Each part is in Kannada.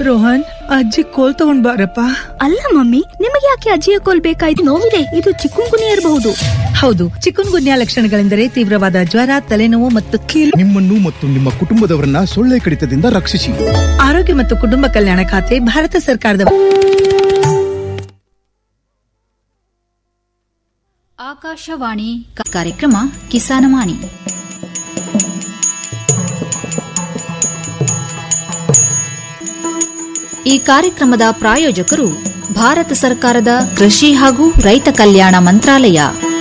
ರೋಹನ್ ಅಜ್ಜಿ ಕೋಲ್ ತಗೊಂಡ್ ಬಾರಪ್ಪ ಅಲ್ಲ ಮಮ್ಮಿ ನಿಮಗೆ ಯಾಕೆ ಅಜ್ಜಿಯ ಕೋಲ್ ಬೇಕಾಯ್ತು ನೋವಿದೆ ಇದು ಚಿಕ್ಕುಂಗುನಿ ಇರಬಹುದು ಹೌದು ಚಿಕನ್ ಗುನ್ಯಾ ಲಕ್ಷಣಗಳೆಂದರೆ ತೀವ್ರವಾದ ಜ್ವರ ತಲೆನೋವು ಮತ್ತು ಕೀಲು ನಿಮ್ಮನ್ನು ಮತ್ತು ನಿಮ್ಮ ಕುಟುಂಬದವರನ್ನ ಸೊಳ್ಳೆ ಕಡಿತದಿಂದ ರಕ್ಷಿಸಿ ಆರೋಗ್ಯ ಮತ್ತು ಕುಟುಂಬ ಕಲ್ಯಾಣ ಖಾತೆ ಭಾರತ ಸರ್ಕಾರದ ಆಕಾಶವಾಣಿ ಕ- ಕಾರ್ಯಕ್ರಮ ಕಿಸಾನವಾಣಿ ಈ ಕಾರ್ಯಕ್ರಮದ ಪ್ರಾಯೋಜಕರು ಭಾರತ ಸರ್ಕಾರದ ಕೃಷಿ ಹಾಗೂ ರೈತ ಕಲ್ಯಾಣ ಮಂತ್ರಾಲಯ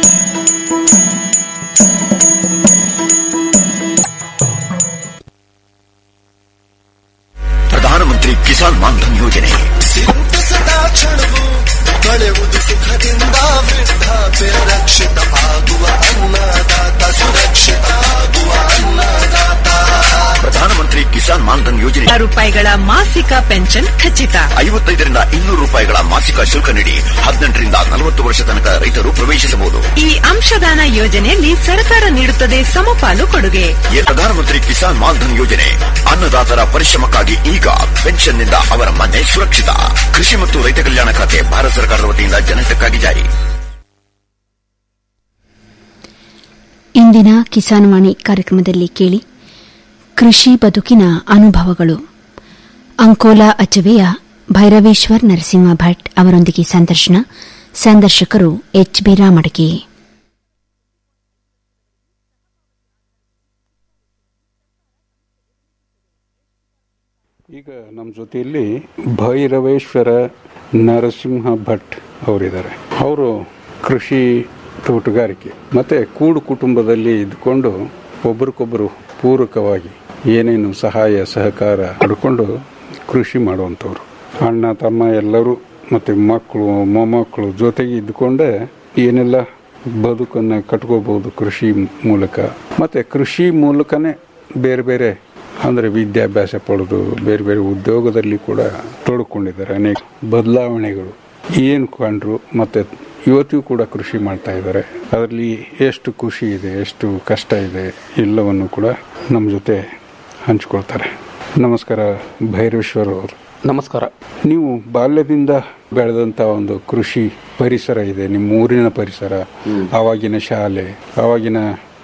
ಪ್ರಧಾನಮಂತ್ರಿ ಕಿಸಾನ್ ಮಾನ್ಧನ್ ಯೋಜನೆ ಸದಾ ಕ್ಷಣವು ಕಳೆಯುವುದು ಸುಖದಿಂದ ವೃದ್ಧಾಪ್ಯ ರಕ್ಷಿತ ಆಗುವ ಅನ್ನದಾತ ಸುರಕ್ಷಿತ ಆಗುವ ಅನ್ನದಾತ ಪ್ರಧಾನಮಂತ್ರಿ ಕಿಸಾನ್ ಮಾನ್ಧನ್ ಯೋಜನೆ ರೂಪಾಯಿಗಳ ಮಾಸಿಕ ಪೆನ್ಷನ್ ಖಚಿತ ಐವತ್ತೈದರಿಂದ ಇನ್ನೂರು ರೂಪಾಯಿಗಳ ಮಾಸಿಕ ಶುಲ್ಕ ನೀಡಿ ಹದಿನೆಂಟರಿಂದ ನಲವತ್ತು ವರ್ಷ ತನಕ ರೈತರು ಪ್ರವೇಶಿಸಬಹುದು ಈ ಅಂಶದಾನ ಯೋಜನೆಯಲ್ಲಿ ಸರ್ಕಾರ ನೀಡುತ್ತದೆ ಸಮಪಾಲು ಕೊಡುಗೆ ಈ ಪ್ರಧಾನಮಂತ್ರಿ ಕಿಸಾನ್ ಮಾನ್ಧನ್ ಯೋಜನೆ ಅನ್ನದಾತರ ಪರಿಶ್ರಮಕ್ಕಾಗಿ ಈಗ ಪೆನ್ಷನ್ನಿಂದ ಅವರ ಮನೆ ಸುರಕ್ಷಿತ ಕೃಷಿ ಮತ್ತು ರೈತ ಕಲ್ಯಾಣ ಖಾತೆ ಭಾರತ ಸರ್ಕಾರದ ವತಿಯಿಂದ ಜನಹಿತಕ್ಕಾಗಿ ಜಾರಿ ಇಂದಿನ ಕಿಸಾನ್ವಾಣಿ ಕಾರ್ಯಕ್ರಮದಲ್ಲಿ ಕೇಳಿ ಕೃಷಿ ಬದುಕಿನ ಅನುಭವಗಳು ಅಂಕೋಲಾ ಅಚವೆಯ ಭೈರವೇಶ್ವರ್ ನರಸಿಂಹ ಭಟ್ ಅವರೊಂದಿಗೆ ಸಂದರ್ಶನ ಸಂದರ್ಶಕರು ಎಚ್ ಬಿ ರಾಮಡಗಿ ಈಗ ನಮ್ಮ ಜೊತೆಯಲ್ಲಿ ಭೈರವೇಶ್ವರ ನರಸಿಂಹ ಭಟ್ ಅವರಿದ್ದಾರೆ ಅವರು ಕೃಷಿ ತೋಟಗಾರಿಕೆ ಮತ್ತು ಕೂಡು ಕುಟುಂಬದಲ್ಲಿ ಇದ್ಕೊಂಡು ಒಬ್ರಿಗೊಬ್ಬರು ಪೂರಕವಾಗಿ ಏನೇನು ಸಹಾಯ ಸಹಕಾರ ಪಡ್ಕೊಂಡು ಕೃಷಿ ಮಾಡುವಂಥವ್ರು ಅಣ್ಣ ತಮ್ಮ ಎಲ್ಲರೂ ಮತ್ತು ಮಕ್ಕಳು ಮೊಮ್ಮಕ್ಕಳು ಜೊತೆಗೆ ಇದ್ಕೊಂಡೆ ಏನೆಲ್ಲ ಬದುಕನ್ನು ಕಟ್ಕೋಬಹುದು ಕೃಷಿ ಮೂಲಕ ಮತ್ತು ಕೃಷಿ ಮೂಲಕನೇ ಬೇರೆ ಬೇರೆ ಅಂದರೆ ವಿದ್ಯಾಭ್ಯಾಸ ಪಡೆದು ಬೇರೆ ಬೇರೆ ಉದ್ಯೋಗದಲ್ಲಿ ಕೂಡ ತೊಡ್ಕೊಂಡಿದ್ದಾರೆ ಅನೇಕ ಬದಲಾವಣೆಗಳು ಏನು ಕಂಡ್ರು ಮತ್ತು ಇವತ್ತಿಗೂ ಕೂಡ ಕೃಷಿ ಮಾಡ್ತಾ ಇದ್ದಾರೆ ಅದರಲ್ಲಿ ಎಷ್ಟು ಖುಷಿ ಇದೆ ಎಷ್ಟು ಕಷ್ಟ ಇದೆ ಎಲ್ಲವನ್ನು ಕೂಡ ನಮ್ಮ ಜೊತೆ ಹಂಚ್ಕೊಳ್ತಾರೆ ನಮಸ್ಕಾರ ಭೈರವೇಶ್ವರ್ ಅವರು ನಮಸ್ಕಾರ ನೀವು ಬಾಲ್ಯದಿಂದ ಬೆಳೆದಂತ ಒಂದು ಕೃಷಿ ಪರಿಸರ ಇದೆ ನಿಮ್ಮ ಊರಿನ ಪರಿಸರ ಆವಾಗಿನ ಶಾಲೆ ಆವಾಗಿನ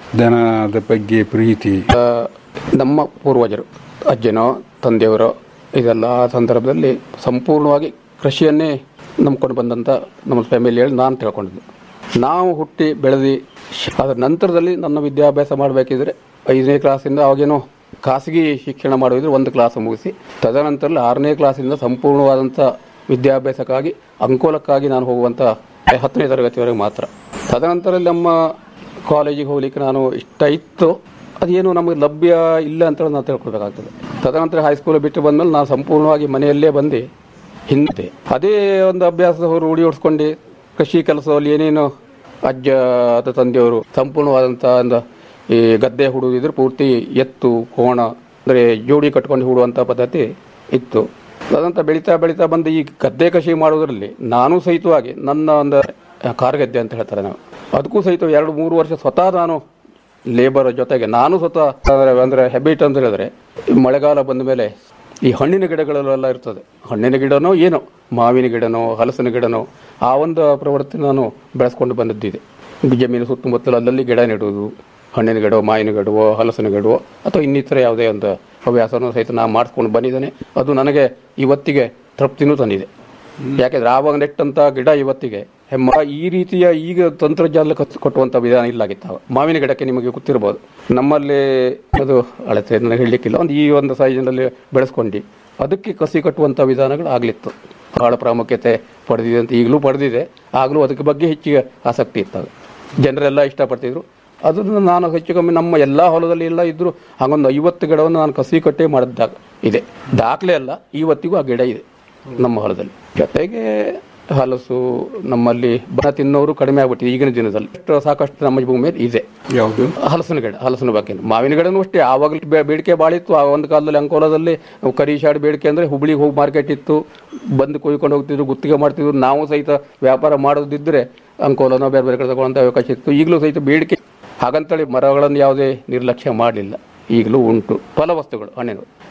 ದನದ ಬಗ್ಗೆ ಪ್ರೀತಿ ಆ, ನಮ್ಮ ಪೂರ್ವಜರು ಅಜ್ಜನೋ ತಂದೆಯವರೋ ಇದೆಲ್ಲ ಆ ಸಂದರ್ಭದಲ್ಲಿ ಸಂಪೂರ್ಣವಾಗಿ ಕೃಷಿಯನ್ನೇ ನಂಬ್ಕೊಂಡು ಬಂದಂಥ ನಮ್ಮ ಫ್ಯಾಮಿಲಿಯಲ್ಲಿ ನಾನು ತಿಳ್ಕೊಂಡಿದ್ದು ನಾವು ಹುಟ್ಟಿ ಬೆಳೆದು ಶ- ಅದರ ನಂತರದಲ್ಲಿ ನನ್ನ ವಿದ್ಯಾಭ್ಯಾಸ ಮಾಡಬೇಕಿದ್ರೆ ಐದನೇ ಕ್ಲಾಸಿಂದ ಅವಾಗೇನೋ ಖಾಸಗಿ ಶಿಕ್ಷಣ ಮಾಡಿದ್ರೆ ಒಂದು ಕ್ಲಾಸ್ ಮುಗಿಸಿ ತದನಂತರ ಆರನೇ ಕ್ಲಾಸಿಂದ ಸಂಪೂರ್ಣವಾದಂಥ ವಿದ್ಯಾಭ್ಯಾಸಕ್ಕಾಗಿ ಅಂಕೋಲಕ್ಕಾಗಿ ನಾನು ಹೋಗುವಂಥ ಹತ್ತನೇ ತರಗತಿವರೆಗೆ ಮಾತ್ರ ತದನಂತರ ನಮ್ಮ ಕಾಲೇಜಿಗೆ ಹೋಗ್ಲಿಕ್ಕೆ ನಾನು ಇಷ್ಟ ಇತ್ತು ಅದೇನು ನಮಗೆ ಲಭ್ಯ ಇಲ್ಲ ಅಂತ ನಾವು ತಿಳ್ಕೊಳ್ಬೇಕಾಗ್ತದೆ ತದನಂತರ ಹೈಸ್ಕೂಲ್ ಬಿಟ್ಟು ಬಂದ್ಮೇಲೆ ನಾನು ಸಂಪೂರ್ಣವಾಗಿ ಮನೆಯಲ್ಲೇ ಬಂದು ಹಿಂದೆ ಅದೇ ಒಂದು ಅಭ್ಯಾಸ ರೂಢಿ ಹೊಡ್ಸ್ಕೊಂಡು ಕೃಷಿ ಕೆಲಸದಲ್ಲಿ ಏನೇನು ಅಜ್ಜ ಅಥವಾ ತಂದೆಯವರು ಸಂಪೂರ್ಣವಾದಂಥ ಒಂದು ಈ ಗದ್ದೆ ಹುಡುಗಿದ್ರೆ ಪೂರ್ತಿ ಎತ್ತು ಕೋಣ ಅಂದರೆ ಜೋಡಿ ಕಟ್ಕೊಂಡು ಹೂಡುವಂಥ ಪದ್ಧತಿ ಇತ್ತು ಅದಂತ ಬೆಳೀತಾ ಬೆಳೀತಾ ಬಂದು ಈ ಗದ್ದೆ ಕೃಷಿ ಮಾಡೋದ್ರಲ್ಲಿ ನಾನು ಸಹಿತವಾಗಿ ನನ್ನ ಒಂದು ಕಾರ್ಗದ್ದೆ ಅಂತ ಹೇಳ್ತಾರೆ ನಾವು ಅದಕ್ಕೂ ಸಹಿತ ಎರಡು ಮೂರು ವರ್ಷ ಸ್ವತಃ ನಾನು ಲೇಬರ್ ಜೊತೆಗೆ ನಾನು ಸ್ವತಃ ಅಂದರೆ ಅಂದರೆ ಹೆಬಿಟ್ ಅಂತ ಹೇಳಿದ್ರೆ ಈ ಮಳೆಗಾಲ ಬಂದ ಮೇಲೆ ಈ ಹಣ್ಣಿನ ಗಿಡಗಳೆಲ್ಲ ಇರ್ತದೆ ಹಣ್ಣಿನ ಗಿಡನೋ ಏನೋ ಮಾವಿನ ಗಿಡನೋ ಹಲಸಿನ ಗಿಡನೋ ಆ ಒಂದು ಪ್ರವೃತ್ತಿ ನಾನು ಬೆಳೆಸ್ಕೊಂಡು ಬಂದದ್ದಿದೆ ಜಮೀನು ಸುತ್ತಮುತ್ತಲು ಅಲ್ಲಲ್ಲಿ ಗಿಡ ನೆಡುವುದು ಹಣ್ಣಿನ ಗಿಡವೋ ಮಾವಿನ ಗಿಡವೋ ಹಲಸಿನ ಗಿಡವೋ ಅಥವಾ ಇನ್ನಿತರ ಯಾವುದೇ ಒಂದು ಹವ್ಯಾಸನೂ ಸಹಿತ ನಾನು ಮಾಡಿಸ್ಕೊಂಡು ಬಂದಿದ್ದೇನೆ ಅದು ನನಗೆ ಇವತ್ತಿಗೆ ತೃಪ್ತಿನೂ ತಂದಿದೆ ಯಾಕೆಂದ್ರೆ ಆವಾಗ ನೆಟ್ಟಂತ ಗಿಡ ಇವತ್ತಿಗೆ ಹೆಮ್ಮ ಈ ರೀತಿಯ ಈಗ ತಂತ್ರಜ್ಞಾನ ಕತ್- ಕೊಟ್ಟುವಂತ ವಿಧಾನ ಇಲ್ಲಾಗಿತ್ತು ಆವಾಗ. ಮಾವಿನ ಗಿಡಕ್ಕೆ ನಿಮಗೆ ಗೊತ್ತಿರಬಹುದು ನಮ್ಮಲ್ಲಿ ಅದು ಅಳತೆ ನನಗೆ ಹೇಳಲಿಕ್ಕಿಲ್ಲ ಒಂದು ಈ ಒಂದು ಸೈಜಿನಲ್ಲಿ ಬೆಳೆಸ್ಕೊಂಡು ಅದಕ್ಕೆ ಕಸಿ ಕಟ್ಟುವಂತ ವಿಧಾನಗಳು ಆಗ್ಲಿತ್ತು ಬಹಳ ಪ್ರಾಮುಖ್ಯತೆ ಪಡೆದಿದೆ ಅಂತ ಈಗಲೂ ಪಡೆದಿದೆ ಆಗಲೂ ಅದಕ್ಕೆ ಬಗ್ಗೆ ಹೆಚ್ಚಿಗೆ ಆಸಕ್ತಿ ಇತ್ತು ಜನರೆಲ್ಲ ಇಷ್ಟಪಡ್ತಿದ್ರು ಅದನ್ನು ನಾನು ಹೆಚ್ಚು ಕಮ್ಮಿ ನಮ್ಮ ಎಲ್ಲ ಹೊಲದಲ್ಲಿ ಎಲ್ಲ ಇದ್ರು ಹಾಗೊಂದು ಐವತ್ತು ಗಿಡವನ್ನು ನಾನು ಕಸಿ ಕಟ್ಟೆ ಮಾಡಿದ್ದಾಗ ಇದೆ ದಾಖಲೆ ಅಲ್ಲ ಇವತ್ತಿಗೂ ಆ ಗಿಡ ಇದೆ ನಮ್ಮ ಹೊಲದಲ್ಲಿ ಜೊತೆಗೆ ಹಲಸು ನಮ್ಮಲ್ಲಿ ಬನ ತಿನ್ನೋರು ಕಡಿಮೆ ಆಗ್ಬಿಟ್ಟಿದೆ ಈಗಿನ ದಿನದಲ್ಲಿ ಎಷ್ಟು ಸಾಕಷ್ಟು ನಮ್ಮ ಭೂಮಿಯಲ್ಲಿ ಇದೆ ಯಾವುದು ಹಲಸಿನ ಗಿಡ ಹಲಸಿನ ಬಗ್ಗೆ ಮಾವಿನ ಗಿಡನೂ ಅಷ್ಟೇ ಆವಾಗಲೂ ಬೇ- ಬೇಡಿಕೆ ಭಾಳ ಇತ್ತು ಆ ಒಂದು ಕಾಲದಲ್ಲಿ ಅಂಕೋಲದಲ್ಲಿ ಕರೀಶಾಡ್ ಬೇಡಿಕೆ ಅಂದ್ರೆ ಹುಬ್ಳಿಗೆ ಹೋಗಿ ಮಾರ್ಕೆಟ್ ಇತ್ತು ಬಂದು ಕೊಯ್ಕೊಂಡು ಹೋಗ್ತಿದ್ರು ಗುತ್ತಿಗೆ ಮಾಡ್ತಿದ್ರು ನಾವು ಸಹಿತ ವ್ಯಾಪಾರ ಮಾಡೋದಿದ್ರೆ ಅಂಕೋಲನೋ ಬೇರೆ ಬೇರೆ ಕಡೆ ತಗೊಳ್ಳೋಂಥ ಅವಕಾಶ ಇತ್ತು ಈಗಲೂ ಸಹಿತ ಬೇಡಿಕೆ ಹಾಗಂತೇಳಿ ಮರಗಳನ್ನು ಯಾವುದೇ ನಿರ್ಲಕ್ಷ್ಯ ಮಾಡಲಿಲ್ಲ ಈಗಲೂ ಉಂಟು ಫಲವಸ್ತುಗಳು ಹಣ್ಣಿನ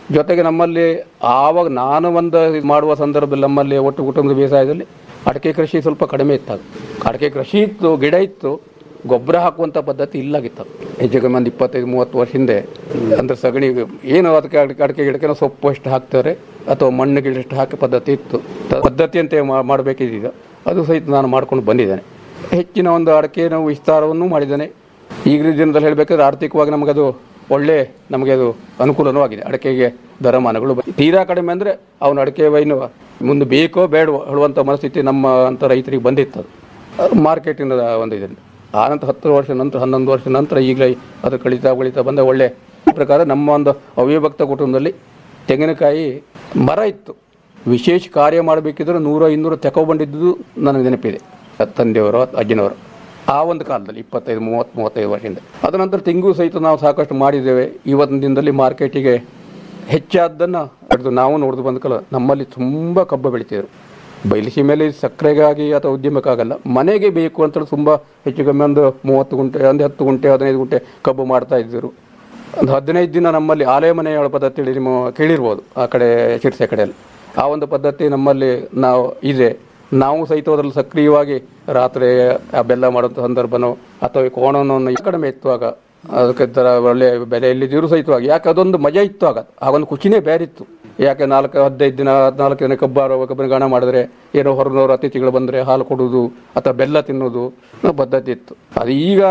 ಜೊತೆಗೆ ನಮ್ಮಲ್ಲಿ ಆವಾಗ ನಾನು ಒಂದು ಇದ್ ಮಾಡುವ ಸಂದರ್ಭದಲ್ಲಿ ನಮ್ಮಲ್ಲಿ ಒಟ್ಟು ಕುಟುಂಬದ ಬೇಸಾಯದಲ್ಲಿ ಅಡಿಕೆ ಕೃಷಿ ಸ್ವಲ್ಪ ಕಡಿಮೆ ಇತ್ತು ಆಗ. ಅಡಿಕೆ ಕೃಷಿ ಇತ್ತು ಗಿಡ ಇತ್ತು ಗೊಬ್ಬರ ಹಾಕುವಂಥ ಪದ್ಧತಿ ಇಲ್ಲಾಗಿತ್ತು ಹೆಚ್ಚು ಕಮ್ಮಿ ಒಂದು ಇಪ್ಪತ್ತೈದು ಮೂವತ್ತು ವರ್ಷ ಹಿಂದೆ ಅಂದ್ರೆ ಸಗಣಿ ಏನು ಅದಕ್ಕೆ ಅಡಿಕೆ ಅಡಿಕೆ ಗಿಡಕ್ಕೆ ನಾವು ಸೊಪ್ಪು ಎಷ್ಟು ಹಾಕ್ತಾರೆ ಅಥವಾ ಮಣ್ಣು ಗಿಡ ಎಷ್ಟು ಹಾಕಿ ಪದ್ಧತಿ ಇತ್ತು ತ- ಪದ್ಧತಿಯಂತೆ ಮಾ- ಮಾಡಬೇಕಿದ್ದೀಗ ಅದು ಸಹಿತ ನಾನು ಮಾಡ್ಕೊಂಡು ಬಂದಿದ್ದೇನೆ ಹೆಚ್ಚಿನ ಒಂದು ಅಡಿಕೆ ನಾವು ವಿಸ್ತಾರವನ್ನು ಮಾಡಿದ್ದೇನೆ ಈಗಿನ ದಿನದಲ್ಲಿ ಹೇಳಬೇಕಾದ್ರೆ ಆರ್ಥಿಕವಾಗಿ ನಮಗದು ಒಳ್ಳೆ ನಮಗೆ ಅದು ಅನುಕೂಲನೂ ಆಗಿದೆ ಅಡಿಕೆಗೆ ದರಮಾನಗಳು ಬ- ತೀರಾ ಕಡಿಮೆ ಅಂದರೆ ಅವನು ಅಡಿಕೆ ವೈನು ಮುಂದೆ ಬೇಕೋ ಬೇಡವೋ ಹೇಳುವಂಥ ಮನಸ್ಥಿತಿ ನಮ್ಮ ಅಂತ ರೈತರಿಗೆ ಬಂದಿತ್ತು ಅದು ಮಾರ್ಕೆಟಿನ ಒಂದು ಇದನ್ನು ಆನಂತರ ಹತ್ತು ವರ್ಷ ನಂತರ ಹನ್ನೊಂದು ವರ್ಷ ನಂತರ ಈಗಲೇ ಅದು ಕಳೀತಾ ಬೆಳೀತಾ ಬಂದ ಒಳ್ಳೆ ಪ್ರಕಾರ ನಮ್ಮ ಒಂದು ಅವಿಭಕ್ತ ಕುಟುಂಬದಲ್ಲಿ ತೆಂಗಿನಕಾಯಿ ಮರ ಇತ್ತು ವಿಶೇಷ ಕಾರ್ಯ ಮಾಡಬೇಕಿದ್ರೆ ನೂರ ಇನ್ನೂರು ತಗೊಬಂದಿದ್ದು ನನಗೆ ನೆನಪಿದೆ ತಂದೆಯವರು ಅಜ್ಜನವರು ಆ ಒಂದು ಕಾಲದಲ್ಲಿ ಇಪ್ಪತ್ತೈದು ಮೂವತ್ತು ಮೂವತ್ತೈದು ವರ್ಷದಿಂದ ಅದ ನಂತರ ತೆಂಗು ಸಹಿತ ನಾವು ಸಾಕಷ್ಟು ಮಾಡಿದ್ದೇವೆ ಇವತ್ತಿನ ದಿನದಲ್ಲಿ ಮಾರ್ಕೆಟಿಗೆ ಹೆಚ್ಚಾದ್ದನ್ನು ಹಿಡಿದು ನಾವು ನೋಡಿದು ಬಂದ ಕಾಲ ನಮ್ಮಲ್ಲಿ ತುಂಬ ಕಬ್ಬು ಬೆಳಿತಿದ್ರು ಬಯಲುಸೀಮೆಯಲ್ಲಿ ಸಕ್ಕರೆಗಾಗಿ ಅಥವಾ ಉದ್ಯಮಕ್ಕಾಗಲ್ಲ ಮನೆಗೆ ಬೇಕು ಅಂತ ತುಂಬ ಹೆಚ್ಚು ಕಮ್ಮಿ ಒಂದು ಮೂವತ್ತು ಗುಂಟೆ ಒಂದು ಹತ್ತು ಗುಂಟೆ ಹದಿನೈದು ಗುಂಟೆ ಕಬ್ಬು ಮಾಡ್ತಾ ಇದ್ದರು ಒಂದು ಹದಿನೈದು ದಿನ ನಮ್ಮಲ್ಲಿ ಆಲೆ ಮನೆ ಹೇಳೋ ಪದ್ಧತಿ ಹೇಳಿ ನೀವು ಕೇಳಿರ್ಬೋದು ಆ ಕಡೆ ಶಿರ್ಸೆ ಕಡೆಯಲ್ಲಿ ಆ ಒಂದು ಪದ್ಧತಿ ನಮ್ಮಲ್ಲಿ ನಾವು ಇದೆ ನಾವು ಸಹಿತ ಅದರಲ್ಲಿ ಸಕ್ರಿಯವಾಗಿ ರಾತ್ರಿ ಆ ಬೆಲ್ಲ ಮಾಡುವಂಥ ಸಂದರ್ಭನೋ ಅಥವಾ ಈ ಕೋಣವನ್ನು ಕಡಿಮೆ ಇತ್ತು ಆಗ ಅದಕ್ಕೆ ಥರ ಒಳ್ಳೆ ಬೆಲೆಯಲ್ಲಿದ್ದರೂ ಸಹಿತವಾಗಿ ಯಾಕೆ ಅದೊಂದು ಮಜಾ ಇತ್ತು ಆಗ ಆ ಒಂದು ಖುಷಿನೇ ಬೇರೆ ಇತ್ತು ಯಾಕೆ ನಾಲ್ಕು ಹದಿನೈದು ದಿನ ಹದಿನಾಲ್ಕು ದಿನ ಕಬ್ಬಾರೋ ಕಬ್ಬಿನ ಗಾಣ ಮಾಡಿದ್ರೆ ಏನೋ ಹೊರನವರು ಅತಿಥಿಗಳು ಬಂದರೆ ಹಾಲು ಕೊಡುವುದು ಅಥವಾ ಬೆಲ್ಲ ತಿನ್ನೋದು ಅನ್ನೋ ಪದ್ಧತಿ ಇತ್ತು ಅದು ಈಗ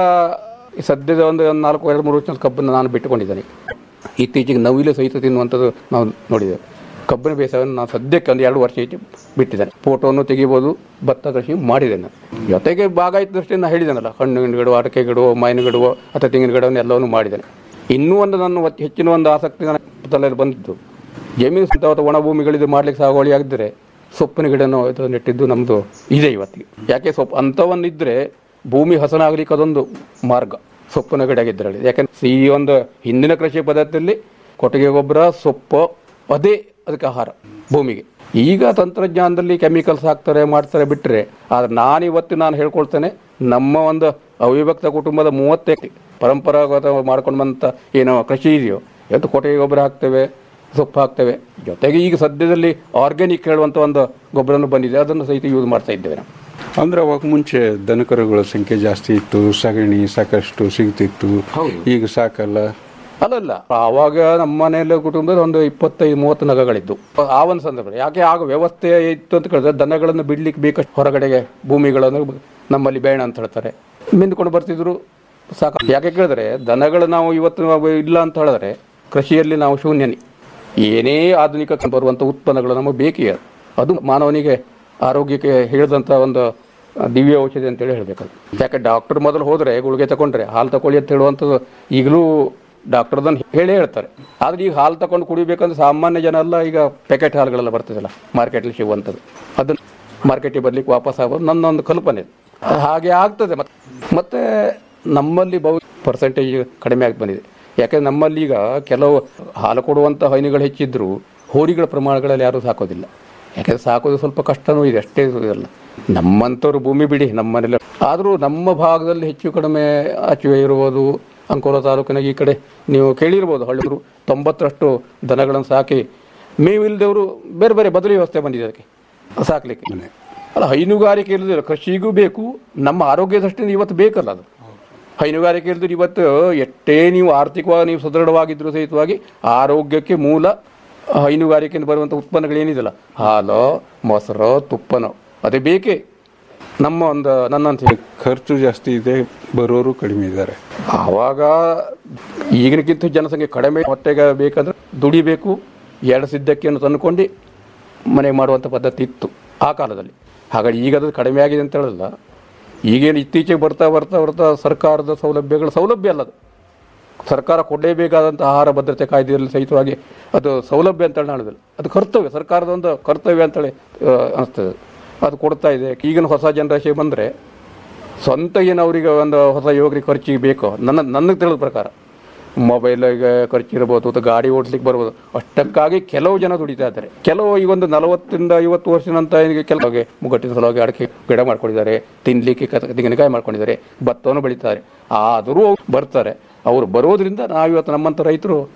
ಸದ್ಯದ ಒಂದು ನಾಲ್ಕು ಎರಡು ಮೂರು ವರ್ಷದ ಕಬ್ಬನ್ನು ನಾನು ಬಿಟ್ಟುಕೊಂಡಿದ್ದೇನೆ ಇತ್ತೀಚೆಗೆ ನವಿಲು ಸಹಿತ ತಿನ್ನುವಂಥದ್ದು ನಾವು ನೋಡಿದ್ದೇವೆ ಕಬ್ಬಿನ ಬೇಸಾಯವನ್ನು ನಾನು ಸದ್ಯಕ್ಕೆ ಒಂದು ಎರಡು ವರ್ಷ ಹೆಚ್ಚು ಬಿಟ್ಟಿದ್ದೇನೆ ಫೋಟೋವನ್ನು ತೆಗಿಬೋದು ಭತ್ತ ಕೃಷಿ ಮಾಡಿದ್ದೇನೆ ನಾನು. ಜೊತೆಗೆ ಭಾಗಾಯಿತ ದೃಷ್ಟಿಯಿಂದ ಹೇಳಿದ್ದೇನಲ್ಲ ಹಣ್ಣಿನ ಗಿಡ ಅಡಿಕೆ ಗಿಡ ಮಾವಿನ ಗಿಡ ಅಥವಾ ತೆಂಗಿನ ಗಿಡವನ್ನು ಎಲ್ಲವನ್ನು ಮಾಡಿದ್ದೇನೆ ಇನ್ನೂ ಒಂದು ನನ್ನ ಒತ್- ಹೆಚ್ಚಿನ ಒಂದು ಆಸಕ್ತಿ ನನ್ನ ತಲೆಯಲ್ಲಿ ಬಂದಿತ್ತು ಜಮೀನು ಸುತ್ತ ಅಥವಾ ಒಣ ಭೂಮಿಗಳಿದ್ದು ಮಾಡ್ಲಿಕ್ಕೆ ಸಾಗುವಳಿ ಆಗಿದ್ದರೆ ಸೊಪ್ಪಿನ ಗಿಡನೋ ಇದು ನೆಟ್ಟಿದ್ದು ನಮ್ಮದು ಇದೆ ಇವತ್ತಿಗೆ ಯಾಕೆ ಸೊಪ್ಪು ಅಂಥವನ್ನ ಇದ್ದರೆ ಭೂಮಿ ಹಸನಾಗಲಿಕ್ಕೆ ಅದೊಂದು ಮಾರ್ಗ ಸೊಪ್ಪಿನ ಗಿಡ ಇದ್ರಲ್ಲಿ ಯಾಕೆಂದ್ರೆ ಈ ಒಂದು ಹಿಂದಿನ ಕೃಷಿ ಪದ್ಧತಿಯಲ್ಲಿ ಕೊಟ್ಟಿಗೆ ಗೊಬ್ಬರ ಸೊಪ್ಪು ಅದೇ ಅದಕ್ಕೆ ಆಹಾರ ಭೂಮಿಗೆ ಈಗ ತಂತ್ರಜ್ಞಾನದಲ್ಲಿ ಕೆಮಿಕಲ್ಸ್ ಹಾಕ್ತಾರೆ ಮಾಡ್ತಾರೆ ಬಿಟ್ಟರೆ ಆದ್ರೆ ನಾನು ಇವತ್ತು ನಾನು ಹೇಳ್ಕೊಳ್ತೇನೆ ನಮ್ಮ ಒಂದು ಅವಿಭಕ್ತ ಕುಟುಂಬದ ಮೂವತ್ತೇ ಪರಂಪರಾಗತ ಮಾಡ್ಕೊಂಡು ಬಂತ ಏನೋ ಕೃಷಿ ಇದೆಯೋ ಇವತ್ತು ಕೊಟ್ಟಿಗೆ ಗೊಬ್ಬರ ಹಾಕ್ತೇವೆ ಸೊಪ್ಪು ಹಾಕ್ತೇವೆ ಜೊತೆಗೆ ಈಗ ಸದ್ಯದಲ್ಲಿ ಆರ್ಗ್ಯಾನಿಕ್ ಹೇಳುವಂಥ ಒಂದು ಗೊಬ್ಬರನು ಬಂದಿದೆ ಅದನ್ನು ಸಹಿತ ಯೂಸ್ ಮಾಡ್ತಾ ಇದ್ದೇವೆ ನಾವು ಅಂದ್ರೆ ಅವಾಗ ಮುಂಚೆ ದನಕರುಗಳ ಸಂಖ್ಯೆ ಜಾಸ್ತಿ ಇತ್ತು ಸಗಣಿ ಸಾಕಷ್ಟು ಸಿಗ್ತಿತ್ತು ಈಗ ಸಾಕಲ್ಲ ಅಲ್ಲಲ್ಲ ಆವಾಗ ನಮ್ಮ ಮನೆಯಲ್ಲಿ ಕುಟುಂಬದ ಒಂದು ಇಪ್ಪತ್ತೈದು ಮೂವತ್ತು ನಗಗಳಿದ್ದು ಆ ಒಂದು ಸಂದರ್ಭ ಯಾಕೆ ಆಗ ವ್ಯವಸ್ಥೆ ಇತ್ತು ಅಂತ ಕೇಳಿದ್ರೆ ದನಗಳನ್ನು ಬಿಡ್ಲಿಕ್ಕೆ ಬೇಕಷ್ಟು ಹೊರಗಡೆಗೆ ಭೂಮಿಗಳನ್ನು ನಮ್ಮಲ್ಲಿ ಬೇಡ ಅಂತ ಹೇಳ್ತಾರೆ ಮಿಂದ್ಕೊಂಡು ಬರ್ತಿದ್ರು ಸಾಕು ಯಾಕೆ ಕೇಳಿದ್ರೆ ದನಗಳು ನಾವು ಇವತ್ತು ನಾವು ಇಲ್ಲ ಅಂತ ಹೇಳಿದ್ರೆ ಕೃಷಿಯಲ್ಲಿ ನಾವು ಶೂನ್ಯನಿ ಏನೇ ಆಧುನಿಕ ಬರುವಂಥ ಉತ್ಪನ್ನಗಳು ನಮಗೆ ಬೇಕೇ ಅದು. ಅದು ಮಾನವನಿಗೆ ಆರೋಗ್ಯಕ್ಕೆ ಹೇಳಿದಂಥ ಒಂದು ದಿವ್ಯ ಔಷಧಿ ಅಂತೇಳಿ ಹೇಳ್ಬೇಕದು ಯಾಕೆ ಡಾಕ್ಟರ್ ಮೊದಲು ಹೋದರೆ ಗುಳಿಗೆ ತಗೊಂಡ್ರೆ ಹಾಲು ತಗೊಳ್ಳಿ ಅಂತ ಹೇಳುವಂಥದ್ದು ಈಗಲೂ ಡಾಕ್ಟರ್ ಅದನ್ನು ಹೇಳೇ ಹೇಳ್ತಾರೆ ಆದ್ರೆ ಈಗ ಹಾಲು ತಗೊಂಡು ಕುಡಿಬೇಕಂದ್ರೆ ಸಾಮಾನ್ಯ ಜನ ಎಲ್ಲ ಈಗ ಪ್ಯಾಕೆಟ್ ಹಾಲುಗಳೆಲ್ಲ ಬರ್ತದಲ್ಲ ಮಾರ್ಕೆಟಲ್ಲಿ ಸಿಗುವಂಥದ್ದು ಅದನ್ನು ಮಾರ್ಕೆಟಿಗೆ ಬರ್ಲಿಕ್ಕೆ ವಾಪಸ್ ಆಗೋದು ನನ್ನ ಒಂದು ಕಲ್ಪನೆ ಅದು ಹಾಗೆ ಆಗ್ತದೆ ಮತ್ತೆ ಮತ್ತೆ ನಮ್ಮಲ್ಲಿ ಬಹು ಪರ್ಸೆಂಟೇಜ್ ಕಡಿಮೆ ಆಗಿ ಬಂದಿದೆ ಯಾಕಂದ್ರೆ ನಮ್ಮಲ್ಲಿ ಈಗ ಕೆಲವು ಹಾಲು ಕೊಡುವಂಥ ಹೈನುಗಳು ಹೆಚ್ಚಿದ್ರು ಹೋರಿಗಳ ಪ್ರಮಾಣಗಳಲ್ಲಿ ಯಾರೂ ಸಾಕೋದಿಲ್ಲ ಯಾಕಂದ್ರೆ ಸಾಕೋದು ಸ್ವಲ್ಪ ಕಷ್ಟನೂ ಇದೆ ಅಷ್ಟೇ ಇದಲ್ಲ ನಮ್ಮಂಥವ್ರು ಭೂಮಿ ಬಿಡಿ ನಮ್ಮನೆಲ್ಲ ಆದರೂ ನಮ್ಮ ಭಾಗದಲ್ಲಿ ಹೆಚ್ಚು ಕಡಿಮೆ ಅಚುವೆ ಇರುವುದು ಅಂಕೋಲ ತಾಲೂಕಿನ ಈ ಕಡೆ ನೀವು ಕೇಳಿರ್ಬೋದು ಹಳ್ಳಿರು ತೊಂಬತ್ತರಷ್ಟು ದನಗಳನ್ನು ಸಾಕಿ ಮೇವಿಲ್ದವರು ಬೇರೆ ಬೇರೆ ಬದಲಿ ವ್ಯವಸ್ಥೆ ಬಂದಿದೆ ಅದಕ್ಕೆ ಸಾಕ್ಲಿಕ್ಕೆ ಅಲ್ಲ ಹೈನುಗಾರಿಕೆ ಇಲ್ಲದಿಲ್ಲ ಕೃಷಿಗೂ ಬೇಕು ನಮ್ಮ ಆರೋಗ್ಯ ದೃಷ್ಟಿಯಿಂದ ಇವತ್ತು ಬೇಕಲ್ಲ ಅದು ಹೈನುಗಾರಿಕೆ ಇಲ್ಲದ್ರೆ ಇವತ್ತು ಎಷ್ಟೇ ನೀವು ಆರ್ಥಿಕವಾಗಿ ನೀವು ಸದೃಢವಾಗಿದ್ರು ಸಹಿತವಾಗಿ ಆರೋಗ್ಯಕ್ಕೆ ಮೂಲ ಹೈನುಗಾರಿಕೆಯಿಂದ ಬರುವಂಥ ಉತ್ಪನ್ನಗಳೇನಿದೆಯಲ್ಲ ಹಾಲು ಮೊಸರು ತುಪ್ಪನೋ ಅದೇ ಬೇಕೇ ನಮ್ಮ ಒಂದು ನನ್ನಂತ ಖರ್ಚು ಜಾಸ್ತಿ ಇದೆ ಬರೋರು ಕಡಿಮೆ ಇದ್ದಾರೆ ಆವಾಗ ಈಗಿನಕ್ಕಿಂತ ಜನಸಂಖ್ಯೆ ಕಡಿಮೆ ಹೊಟ್ಟೆಗೆ ಬೇಕಂದ್ರೆ ದುಡಿಬೇಕು ಎರಡು ಸಿದ್ಧಕ್ಕಿಯನ್ನು ತಂದುಕೊಂಡು ಮನೆ ಮಾಡುವಂಥ ಪದ್ಧತಿ ಇತ್ತು ಆ ಕಾಲದಲ್ಲಿ ಹಾಗಾಗಿ ಈಗ ಅದು ಕಡಿಮೆ ಆಗಿದೆ ಅಂತ ಹೇಳಲ್ಲ ಈಗೇನು ಇತ್ತೀಚೆಗೆ ಬರ್ತಾ ಬರ್ತಾ ಬರ್ತಾ ಸರ್ಕಾರದ ಸೌಲಭ್ಯಗಳು ಸೌಲಭ್ಯ ಅಲ್ಲ ಅದು ಸರ್ಕಾರ ಕೊಡಲೇಬೇಕಾದಂಥ ಆಹಾರ ಭದ್ರತೆ ಕಾಯ್ದೆಯಲ್ಲಿ ಸಹಿತವಾಗಿ ಅದು ಸೌಲಭ್ಯ ಅಂತ ಹೇಳಿ ಹೇಳೋದಿಲ್ಲ ಅದು ಕರ್ತವ್ಯ ಸರ್ಕಾರದ ಒಂದು ಕರ್ತವ್ಯ ಅಂತೇಳಿ ಆ, ಅನಿಸ್ತದೆ ಅದು ಕೊಡ್ತಾ ಇದೆ ಈಗಿನ ಹೊಸ ಜನರೇಷನ್ ಬಂದರೆ ಸ್ವಂತ ಏನು ಅವರಿಗೆ ಒಂದು ಹೊಸ ಯುವಕರಿಗೆ ಖರ್ಚಿಗೆ ಬೇಕೋ ನನ್ನ ನನಗೆ ತಿಳಿದ ಪ್ರಕಾರ ಮೊಬೈಲಿಗೆ ಖರ್ಚಿರ್ಬೋದು ಅಥವಾ ಗಾಡಿ ಓಡಿಸ್ಲಿಕ್ಕೆ ಬರ್ಬೋದು ಅಷ್ಟಕ್ಕಾಗಿ ಕೆಲವು ಜನ ದುಡಿತಾ ಇದ್ದಾರೆ ಕೆಲವು ಈ ಒಂದು ನಲವತ್ತರಿಂದ ಐವತ್ತು ವರ್ಷ ನಂತರ ಈಗ ಕೆಲವು ಮುಗಟ್ಟಿನ ಸಲುವಾಗಿ ಅಡಿಕೆ ಗಿಡ ಮಾಡ್ಕೊಂಡಿದ್ದಾರೆ ತಿನ್ಲಿಕ್ಕೆ ಕ- ತೆಂಗಿನಕಾಯಿ ಮಾಡ್ಕೊಂಡಿದ್ದಾರೆ ಭತ್ತವನ್ನು ಬೆಳೀತಾರೆ ಆದರೂ ಅವ್ರು ಬರ್ತಾರೆ ಅವರು ಬರೋದ್ರಿಂದ ನಾವು ಇವತ್ತು ನಮ್ಮಂಥ ರೈತರು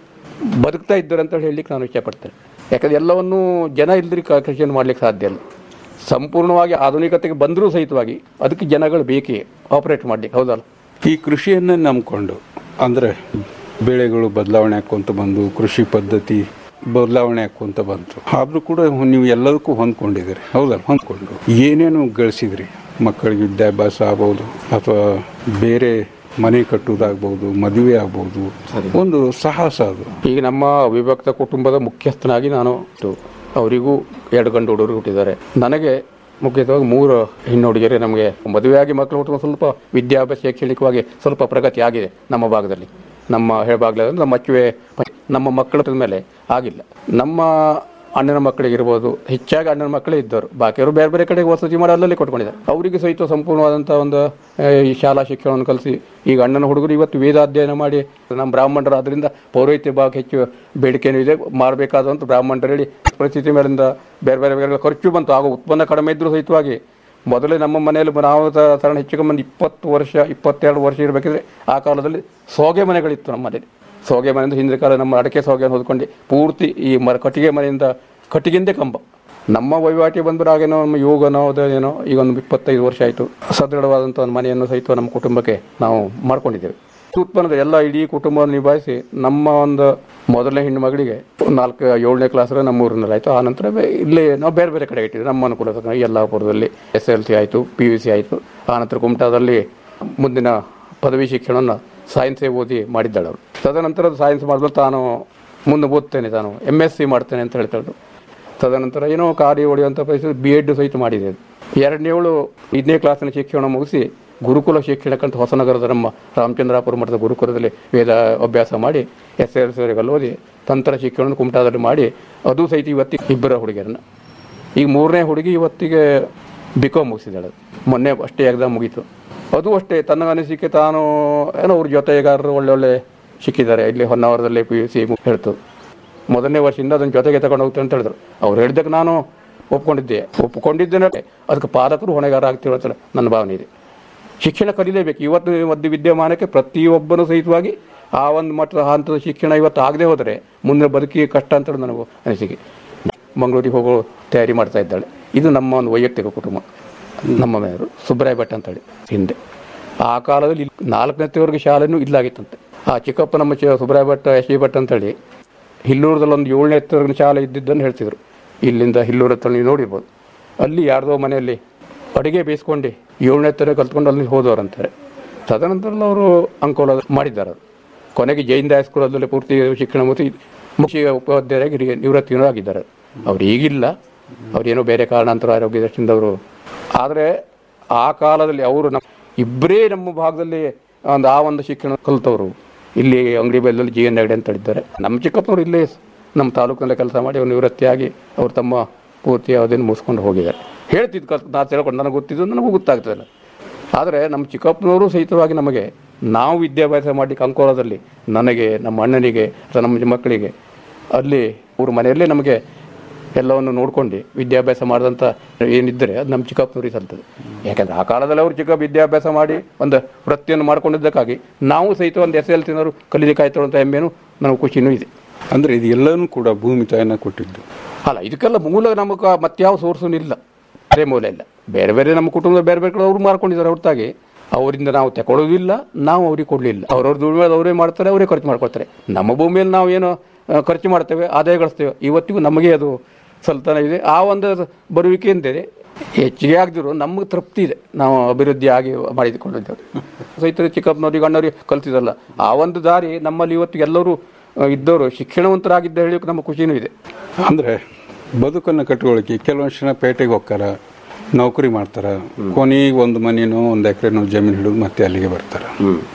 ಬದುಕ್ತಾ ಇದ್ದಾರೆ ಅಂತ ಹೇಳಲಿಕ್ಕೆ ನಾನು ಇಷ್ಟಪಡ್ತೇನೆ ಯಾಕಂದ್ರೆ ಎಲ್ಲವನ್ನೂ ಜನ ಇಲ್ದ್ರಿ ಕ- ಕೃಷಿಯನ್ನು ಮಾಡ್ಲಿಕ್ಕೆ ಸಾಧ್ಯ ಇಲ್ಲ ಸಂಪೂರ್ಣವಾಗಿ ಆಧುನಿಕತೆಗೆ ಬಂದರೂ ಸಹಿತವಾಗಿ ಅದಕ್ಕೆ ಜನಗಳು ಬೇಕೇ ಆಪರೇಟ್ ಮಾಡ್ಲಿಕ್ಕೆ ಹೌದಲ್ಲ ಈ ಕೃಷಿಯನ್ನೇ ನಂಬ್ಕೊಂಡು ಅಂದರೆ ಬೆಳೆಗಳು ಬದಲಾವಣೆ ಆಕ್ಕೊಂತ ಬಂದು ಕೃಷಿ ಪದ್ಧತಿ ಬದಲಾವಣೆ ಆಕ್ಕೊಂತ ಬಂತು ಆದರೂ ಕೂಡ ನೀವು ಎಲ್ಲದಕ್ಕೂ ಹೊಂದ್ಕೊಂಡಿದ್ದೀರಿ ಹೌದಲ್ಲ ಹೊಂದ್ಕೊಂಡು ಏನೇನು ಗಳಿಸಿದ್ರಿ ಮಕ್ಕಳಿಗೆ ವಿದ್ಯಾಭ್ಯಾಸ ಆಗ್ಬೋದು ಅಥವಾ ಬೇರೆ ಮನೆ ಕಟ್ಟುವುದಾಗ್ಬೋದು ಮದುವೆ ಆಗ್ಬೋದು ಒಂದು ಸಾಹಸ ಅದು ಈಗ ನಮ್ಮ ಅವಿಭಕ್ತ ಕುಟುಂಬದ ಮುಖ್ಯಸ್ಥನಾಗಿ ನಾನು ಇತ್ತು. ಅವರಿಗೂ ಎರಡು ಗಂಡು ಹುಡುಗರು ಹುಟ್ಟಿದ್ದಾರೆ ನನಗೆ ಮುಖ್ಯವಾಗಿ ಮೂರು ಹೆಣ್ಣು ಹುಡುಗಿಯರೇ ನಮಗೆ ಮದುವೆಯಾಗಿ ಮಕ್ಕಳು ಹುಟ್ಟುವ ಸ್ವಲ್ಪ ವಿದ್ಯಾಭ್ಯಾಸ ಶೈಕ್ಷಣಿಕವಾಗಿ ಸ್ವಲ್ಪ ಪ್ರಗತಿ ಆಗಿದೆ ನಮ್ಮ ಭಾಗದಲ್ಲಿ ನಮ್ಮ ಹೆಳಬಾಗ್ಲ ನಮ್ಮ ಅಚ್ಚುವೆ ನಮ್ಮ ಮಕ್ಕಳ ಮೇಲೆ ಆಗಿಲ್ಲ ನಮ್ಮ ಅಣ್ಣನ ಮಕ್ಕಳಿಗೆ ಇರ್ಬೋದು ಹೆಚ್ಚಾಗಿ ಅಣ್ಣನ ಮಕ್ಕಳೇ ಇದ್ದವರು ಬಾಕಿಯವರು ಬೇರೆ ಬೇರೆ ಕಡೆಗೆ ವಸತಿ ಮಾಡಿ ಅಲ್ಲಲ್ಲಿ ಕೊಟ್ಕೊಂಡಿದ್ದಾರೆ ಅವರಿಗೆ ಸಹಿತ ಸಂಪೂರ್ಣವಾದಂಥ ಒಂದು ಆ, ಈ ಶಾಲಾ ಶಿಕ್ಷಣವನ್ನು ಕಲಿಸಿ ಈಗ ಅಣ್ಣನ ಹುಡುಗರು ಇವತ್ತು ವೇದಾಧ್ಯಯನ ಮಾಡಿ ನಮ್ಮ ಬ್ರಾಹ್ಮಣರು ಅದರಿಂದ ಪೌರೋಹಿತ್ಯ ಭಾಗ ಹೆಚ್ಚು ಬೇಡಿಕೆನೂ ಇದೆ ಮಾಡಬೇಕಾದಂಥ ಬ್ರಾಹ್ಮಣರು ಹೇಳಿ ಪರಿಸ್ಥಿತಿ ಮೇಲಿಂದ ಬೇರೆ ಬೇರೆ ಬೇರೆ ಖರ್ಚು ಬಂತು ಆಗ ಉತ್ಪನ್ನ ಕಡಿಮೆ ಇದ್ರೂ ಸಹಿತವಾಗಿ ಮೊದಲೇ ನಮ್ಮ ಮನೆಯಲ್ಲಿ ನಾವು ತ- ಸರಣ ಹೆಚ್ಚು ಕಮ್ಮಿ ಒಂದು ಇಪ್ಪತ್ತು ವರ್ಷ ಇಪ್ಪತ್ತೆರಡು ವರ್ಷ ಇರಬೇಕಿದ್ರೆ ಆ ಕಾಲದಲ್ಲಿ ಸೋಗೆ ಮನೆಗಳಿತ್ತು ನಮ್ಮ ಮನೇಲಿ ಸೋಗೆ ಮನೆಯಿಂದ ಹಿಂದಿನ ಕಾಲ ನಮ್ಮ ಅಡಕೆ ಸೋಗೆಯನ್ನು ಹೊದ್ಕೊಂಡು ಪೂರ್ತಿ ಈ ಮರ ಕಟ್ಟಿಗೆ ಮನೆಯಿಂದ ಕಟ್ಟಿಗೆಂದೇ ಕಂಬ ನಮ್ಮ ವಹಿವಾಟಿ ಬಂದ್ರೆ ಆಗೇನೋ ನಮ್ಮ ಯೋಗನೋ ಅದೇನೋ ಈಗ ಒಂದು ಇಪ್ಪತ್ತೈದು ವರ್ಷ ಆಯಿತು ಸದೃಢವಾದಂಥ ಒಂದು ಮನೆಯನ್ನು ಸಹಿತ ನಮ್ಮ ಕುಟುಂಬಕ್ಕೆ ನಾವು ಮಾಡ್ಕೊಂಡಿದ್ದೇವೆ ಉತ್ಪನ್ನದ ಎಲ್ಲ ಇಡೀ ಕುಟುಂಬವನ್ನು ನಿಭಾಯಿಸಿ ನಮ್ಮ ಒಂದು ಮೊದಲನೇ ಹೆಣ್ಣು ಮಗಳಿಗೆ ಒಂದು ನಾಲ್ಕು ಏಳನೇ ಕ್ಲಾಸ್ ನಮ್ಮ ಊರಿನಲ್ಲಿ ಆಯಿತು ಆ ನಂತರ ಬೆ- ಇಲ್ಲೇ ನಾವು ಬೇರೆ ಬೇರೆ ಕಡೆ ಇಟ್ಟಿದ್ವಿ ನಮ್ಮ ಅನುಕೂಲ ತಕ್ಕ ಯಲ್ಲಾಪುರದಲ್ಲಿ ಎಸ್ ಎಲ್ ಸಿ ಆಯಿತು ಪಿ ಯು ಸಿ ಆಯಿತು ಆ ನಂತರ ಕುಮಟಾದಲ್ಲಿ ಮುಂದಿನ ಪದವಿ ಶಿಕ್ಷಣವನ್ನು ಸೈನ್ಸೇ ಓದಿ ಮಾಡಿದ್ದಾಳೆ ಅವಳು ತದನಂತರ ಸೈನ್ಸ್ ಮಾಡಿದ್ರು ತಾನು ಮುಂದೆ ಓದ್ತೇನೆ ತಾನು ಎಮ್ ಎಸ್ ಸಿ ಮಾಡ್ತೇನೆ ಅಂತ ಹೇಳ್ತಾಳು ತದನಂತರ ಏನೋ ಕಾರ್ಯ ಹೊಡೆಯುವಂಥ ಪರಿಸ್ಥಿತಿ ಬಿ ಎಡ್ ಸಹಿತ ಮಾಡಿದೆ ಎರಡನೇವಳು ಐದನೇ ಕ್ಲಾಸಿನ ಶಿಕ್ಷಣ ಮುಗಿಸಿ ಗುರುಕುಲ ಶಿಕ್ಷಣಕ್ಕಂತ ಹೊಸನಗರದ ನಮ್ಮ ರಾಮಚಂದ್ರಾಪುರ ಮಠದ ಗುರುಕುಲದಲ್ಲಿ ವೇದ ಅಭ್ಯಾಸ ಮಾಡಿ ಎಸ್ ಎಲ್ ಸಿ ಓದಿ ತಂತ್ರ ಶಿಕ್ಷಣ ಕುಮಟಾದಲ್ಲಿ ಮಾಡಿ ಅದು ಸಹಿತ ಇವತ್ತಿಗೆ ಇಬ್ಬರ ಹುಡುಗಿಯರನ್ನ ಈಗ ಮೂರನೇ ಹುಡುಗಿ ಇವತ್ತಿಗೆ ಬಿ ಕಾಮ್ ಮುಗಿಸಿದ್ದಾಳೆ ಮೊನ್ನೆ ಅಷ್ಟೇ ಎಕ್ಸಾಮ್ ಮುಗೀತು ಅದು ಅಷ್ಟೇ ತನ್ನ ಅನಿಸಿಕೆ ತಾನು ಏನೋ ಅವ್ರ ಜೊತೆಗಾರರು ಒಳ್ಳೆ ಒಳ್ಳೆ ಸಿಕ್ಕಿದ್ದಾರೆ ಇಲ್ಲಿ ಹೊನ್ನಾವರದಲ್ಲಿ ಪಿ ಯು ಸಿ ಹೇಳ್ತು ಮೊದಲನೇ ವರ್ಷದಿಂದ ಅದನ್ನ ಜೊತೆಗೆ ತಗೊಂಡು ಹೋಗ್ತೇನೆ ಅಂತ ಹೇಳಿದ್ರು ಅವ್ರು ಹೇಳಿದ್ದಕ್ಕೆ ನಾನು ಒಪ್ಕೊಂಡಿದ್ದೆ ಒಪ್ಕೊಂಡಿದ್ದೇನೆ ಅದಕ್ಕೆ ಪಾಲಕರು ಹೊಣೆಗಾರ ಆಗ್ತಿರೋ ಅಂತ ನನ್ನ ಭಾವನೆ ಇದೆ ಶಿಕ್ಷಣ ಕಲಿಲೇಬೇಕು ಇವತ್ತು ಮಧ್ಯ ವಿದ್ಯಮಾನಕ್ಕೆ ಪ್ರತಿಯೊಬ್ಬನು ಸಹಿತವಾಗಿ ಆ ಒಂದು ಮಟ್ಟದ ಹಂತದ ಶಿಕ್ಷಣ ಇವತ್ತು ಆಗದೆ ಹೋದರೆ ಮುಂದೆ ಬದುಕಿ ಕಷ್ಟ ಅಂತ ನನಗೂ ಅನಿಸಿಕೆ ಮಂಗಳೂರಿಗೆ ಹೋಗೋ ತಯಾರಿ ಮಾಡ್ತಾ ಇದ್ದಾಳೆ ಇದು ನಮ್ಮ ಒಂದು ವೈಯಕ್ತಿಕ ಕುಟುಂಬ ನಮ್ಮ ಮನೆಯವರು ಸುಬ್ರಾಯ ಭಟ್ ಅಂತೇಳಿ ಹಿಂದೆ ಆ ಕಾಲದಲ್ಲಿ ಇಲ್ಲಿ ನಾಲ್ಕನೇವರೆಗೆ ಶಾಲೆನೂ ಇಲ್ಲಾಗಿತ್ತಂತೆ ಆ ಚಿಕ್ಕಪ್ಪ ನಮ್ಮ ಚ- ಸುಬ್ರಾಯ ಭಟ್ ಎಸ್ ವಿ ಭಟ್ ಅಂತೇಳಿ ಹಿಲ್ಲೂರದಲ್ಲಿ ಒಂದು ಏಳನೇ ಎತ್ತರಗಿನ ಶಾಲೆ ಇದ್ದಿದ್ದನ್ನು ಹೇಳ್ತಿದ್ರು ಇಲ್ಲಿಂದ ಹಿಲ್ಲೂರ ಹತ್ರ ನೀವು ನೋಡಿರ್ಬೋದು ಅಲ್ಲಿ ಯಾರ್ದೋ ಮನೆಯಲ್ಲಿ ಅಡುಗೆ ಬೇಯಿಸ್ಕೊಂಡು ಏಳನೇ ತರ ಕಲ್ತ್ಕೊಂಡು ಅಲ್ಲಿ ಹೋದವರಂತಾರೆ ತದನಂತರ ಅವರು ಅಂಕೋಲ ಮಾಡಿದ್ದಾರೆ ಅವರು ಕೊನೆಗೆ ಜೈನ್ ದಾಸ್ ಸ್ಕೂಲಲ್ಲಿ ಪೂರ್ತಿ ಶಿಕ್ಷಣ ಮುಗಿಸಿ ಮುಖ್ಯ ಉಪಾಧ್ಯಾಯರಾಗಿ ರಿ- ನಿವೃತ್ತಿನೂ ಆಗಿದ್ದಾರೆ ಅವ್ರು ಈಗಿಲ್ಲ ಅವ್ರೇನೋ ಬೇರೆ ಕಾರಣಾಂತರ ಆರೋಗ್ಯ ದೃಷ್ಟಿಯಿಂದ ಅವರು ಆದರೆ ಆ ಕಾಲದಲ್ಲಿ ಅವರು ನಮ್ಮ ಇಬ್ಬರೇ ನಮ್ಮ ಭಾಗದಲ್ಲಿ ಒಂದು ಆ ಒಂದು ಶಿಕ್ಷಣ ಕಲಿತವರು ಇಲ್ಲಿ ಅಂಗಡಿ ಬೆಲ್ಲಲ್ಲಿ ಜಿ ಎನ್ ಹೆಗ್ಡೆ ಅಂತ ಹೇಳಿದ್ದಾರೆ ನಮ್ಮ ಚಿಕ್ಕಪ್ಪನವರು ಇಲ್ಲೇ ನಮ್ಮ ತಾಲೂಕಿನಲ್ಲೇ ಕೆಲಸ ಮಾಡಿ ಅವ್ರು ನಿವೃತ್ತಿಯಾಗಿ ಅವರು ತಮ್ಮ ಪೂರ್ತಿ ಯಾವುದೇನು ಮುಗಿಸ್ಕೊಂಡು ಹೋಗಿದ್ದಾರೆ ಹೇಳ್ತಿದ್ದು ಕಲ್ ನಾ ತಿಳ್ಕೊಂಡು ನನಗೆ ಗೊತ್ತಿದ್ದು ನನಗೂ ಗೊತ್ತಾಗ್ತದಲ್ಲ ಆದರೆ ನಮ್ಮ ಚಿಕ್ಕಪ್ಪನವರು ಸಹಿತವಾಗಿ ನಮಗೆ ನಾವು ವಿದ್ಯಾಭ್ಯಾಸ ಮಾಡಲಿಕ್ಕೆ ಅಂಕೋಲದಲ್ಲಿ ನನಗೆ ನಮ್ಮ ಅಣ್ಣನಿಗೆ ಅಥವಾ ನಮ್ಮ ಮಕ್ಕಳಿಗೆ ಅಲ್ಲಿ ಅವ್ರ ಮನೆಯಲ್ಲೇ ನಮಗೆ ಎಲ್ಲವನ್ನು ನೋಡ್ಕೊಂಡು ವಿದ್ಯಾಭ್ಯಾಸ ಮಾಡಿದಂಥ ಏನಿದ್ದರೆ ಅದು ನಮ್ಮ ಚಿಕ್ಕಪ್ಪನವ್ರಿಗೆ ಸಲ್ತದೆ ಯಾಕಂದ್ರೆ ಆ ಕಾಲದಲ್ಲಿ ಅವರು ಚಿಕ್ಕ ವಿದ್ಯಾಭ್ಯಾಸ ಮಾಡಿ ಒಂದು ವೃತ್ತಿಯನ್ನು ಮಾಡ್ಕೊಂಡಿದ್ದಕ್ಕಾಗಿ ನಾವು ಸಹಿತ ಒಂದು ಎಸ್ ಎಲ್ ಸಿನವರು ಕಲೀಲಿಕ್ಕಾಯ್ತು ಅಂತ ಹೆಮ್ಮೆನೂ ನನಗೆ ಖುಷಿನೂ ಇದೆ ಅಂದರೆ ಇದು ಎಲ್ಲನೂ ಕೂಡ ಭೂಮಿ ತಾಯಿನ ಕೊಟ್ಟಿದ್ದು ಅಲ್ಲ ಇದಕ್ಕೆಲ್ಲ ಮೂಲ ನಮಗೆ ಮತ್ಯಾವ ಸೋರ್ಸೂ ಇಲ್ಲ ಬೇರೆ ಮೂಲ ಇಲ್ಲ ಬೇರೆ ಬೇರೆ ನಮ್ಮ ಕುಟುಂಬದ ಬೇರೆ ಬೇರೆ ಕಡೆ ಅವ್ರು ಮಾಡ್ಕೊಂಡಿದ್ದಾರೆ ಹೊರತಾಗಿ ಅವರಿಂದ ನಾವು ತಗೊಳ್ಳೋದಿಲ್ಲ ನಾವು ಅವ್ರಿಗೆ ಕೊಡಲಿಲ್ಲ ಅವ್ರವ್ರ ದುಡಿಮೆ ಅವರೇ ಮಾಡ್ತಾರೆ ಅವರೇ ಖರ್ಚು ಮಾಡ್ಕೊಳ್ತಾರೆ ನಮ್ಮ ಭೂಮಿಯಲ್ಲಿ ನಾವು ಏನು ಆ, ಖರ್ಚು ಮಾಡ್ತೇವೆ ಆದಾಯ ಗಳಿಸ್ತೇವೆ ಇವತ್ತಿಗೂ ನಮಗೆ ಅದು ಸಲ್ತಾನ ಇದೆ ಆ ಒಂದು ಬರುವಿಕೆ ಎಂದರೆ ಹೆಚ್ಚಿಗೆ ಆಗದಿರೋ ನಮಗೆ ತೃಪ್ತಿ ಇದೆ ನಾವು ಅಭಿವೃದ್ಧಿ ಆಗಿ ಮಾಡಿಕೊಂಡಿದ್ದೇವೆ ಸಹಿತ ಚಿಕ್ಕಪ್ಪನವ್ರಿಗೆ ಅಣ್ಣವ್ರಿಗೆ ಕಲ್ತಿದಲ್ಲ ಆ ಒಂದು ದಾರಿ ನಮ್ಮಲ್ಲಿ ಇವತ್ತು ಎಲ್ಲರೂ ಆ, ಇದ್ದವರು ಶಿಕ್ಷಣವಂತರಾಗಿದ್ದ ಹೇಳಲಿಕ್ಕೆ ನಮ್ಮ ಖುಷಿನೂ ಇದೆ ಅಂದರೆ ಬದುಕನ್ನು ಕಟ್ಕೊಳ್ಳಿಕ್ಕೆ ಕೆಲವೊಂದು ಜನ ಪೇಟೆಗೆ ಹೋಗ್ತಾರ ನೌಕರಿ ಮಾಡ್ತಾರ ಕೊನೆಗೆ ಒಂದು ಮನೆನೋ ಒಂದು ಎಕರೆನೋ ಜಮೀನು ಹಿಡಿದು ಮತ್ತೆ ಅಲ್ಲಿಗೆ ಬರ್ತಾರೆ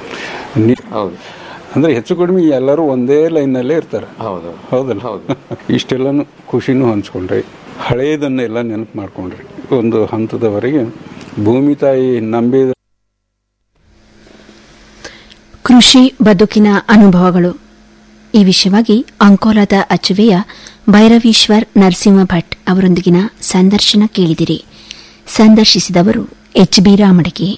ಹೌದು ಅಂದರೆ ಹೆಚ್ಚು ಕಡಿಮೆ ಎಲ್ಲರೂ ಒಂದೇ ಲೈನ್ನಲ್ಲೇ ಇರ್ತಾರೆ ಹೌದು ಹೌದಲ್ಲ ಇಷ್ಟೆಲ್ಲನೂ ಖುಷಿನೂ ಹಂಚ್ಕೊಂಡ್ರಿ ಹಳೆಯದನ್ನೆಲ್ಲ ನೆನಪು ಮಾಡ್ಕೊಂಡ್ರಿ ಒಂದು ಹಂತದವರೆಗೆ ಭೂಮಿ ತಾಯಿ ನಂಬಿದ ಕೃಷಿ ಬದುಕಿನ ಅನುಭವಗಳು ಈ ವಿಷಯವಾಗಿ ಅಂಕೋಲಾದ ಅಚುವೆಯ ಭೈರವೀಶ್ವರ್ ನರಸಿಂಹ ಭಟ್ ಅವರೊಂದಿಗಿನ ಸಂದರ್ಶನ ಕೇಳಿದಿರಿ ಸಂದರ್ಶಿಸಿದವರು ಎಚ್ ಬಿ ರಾಮಡಿಗೆ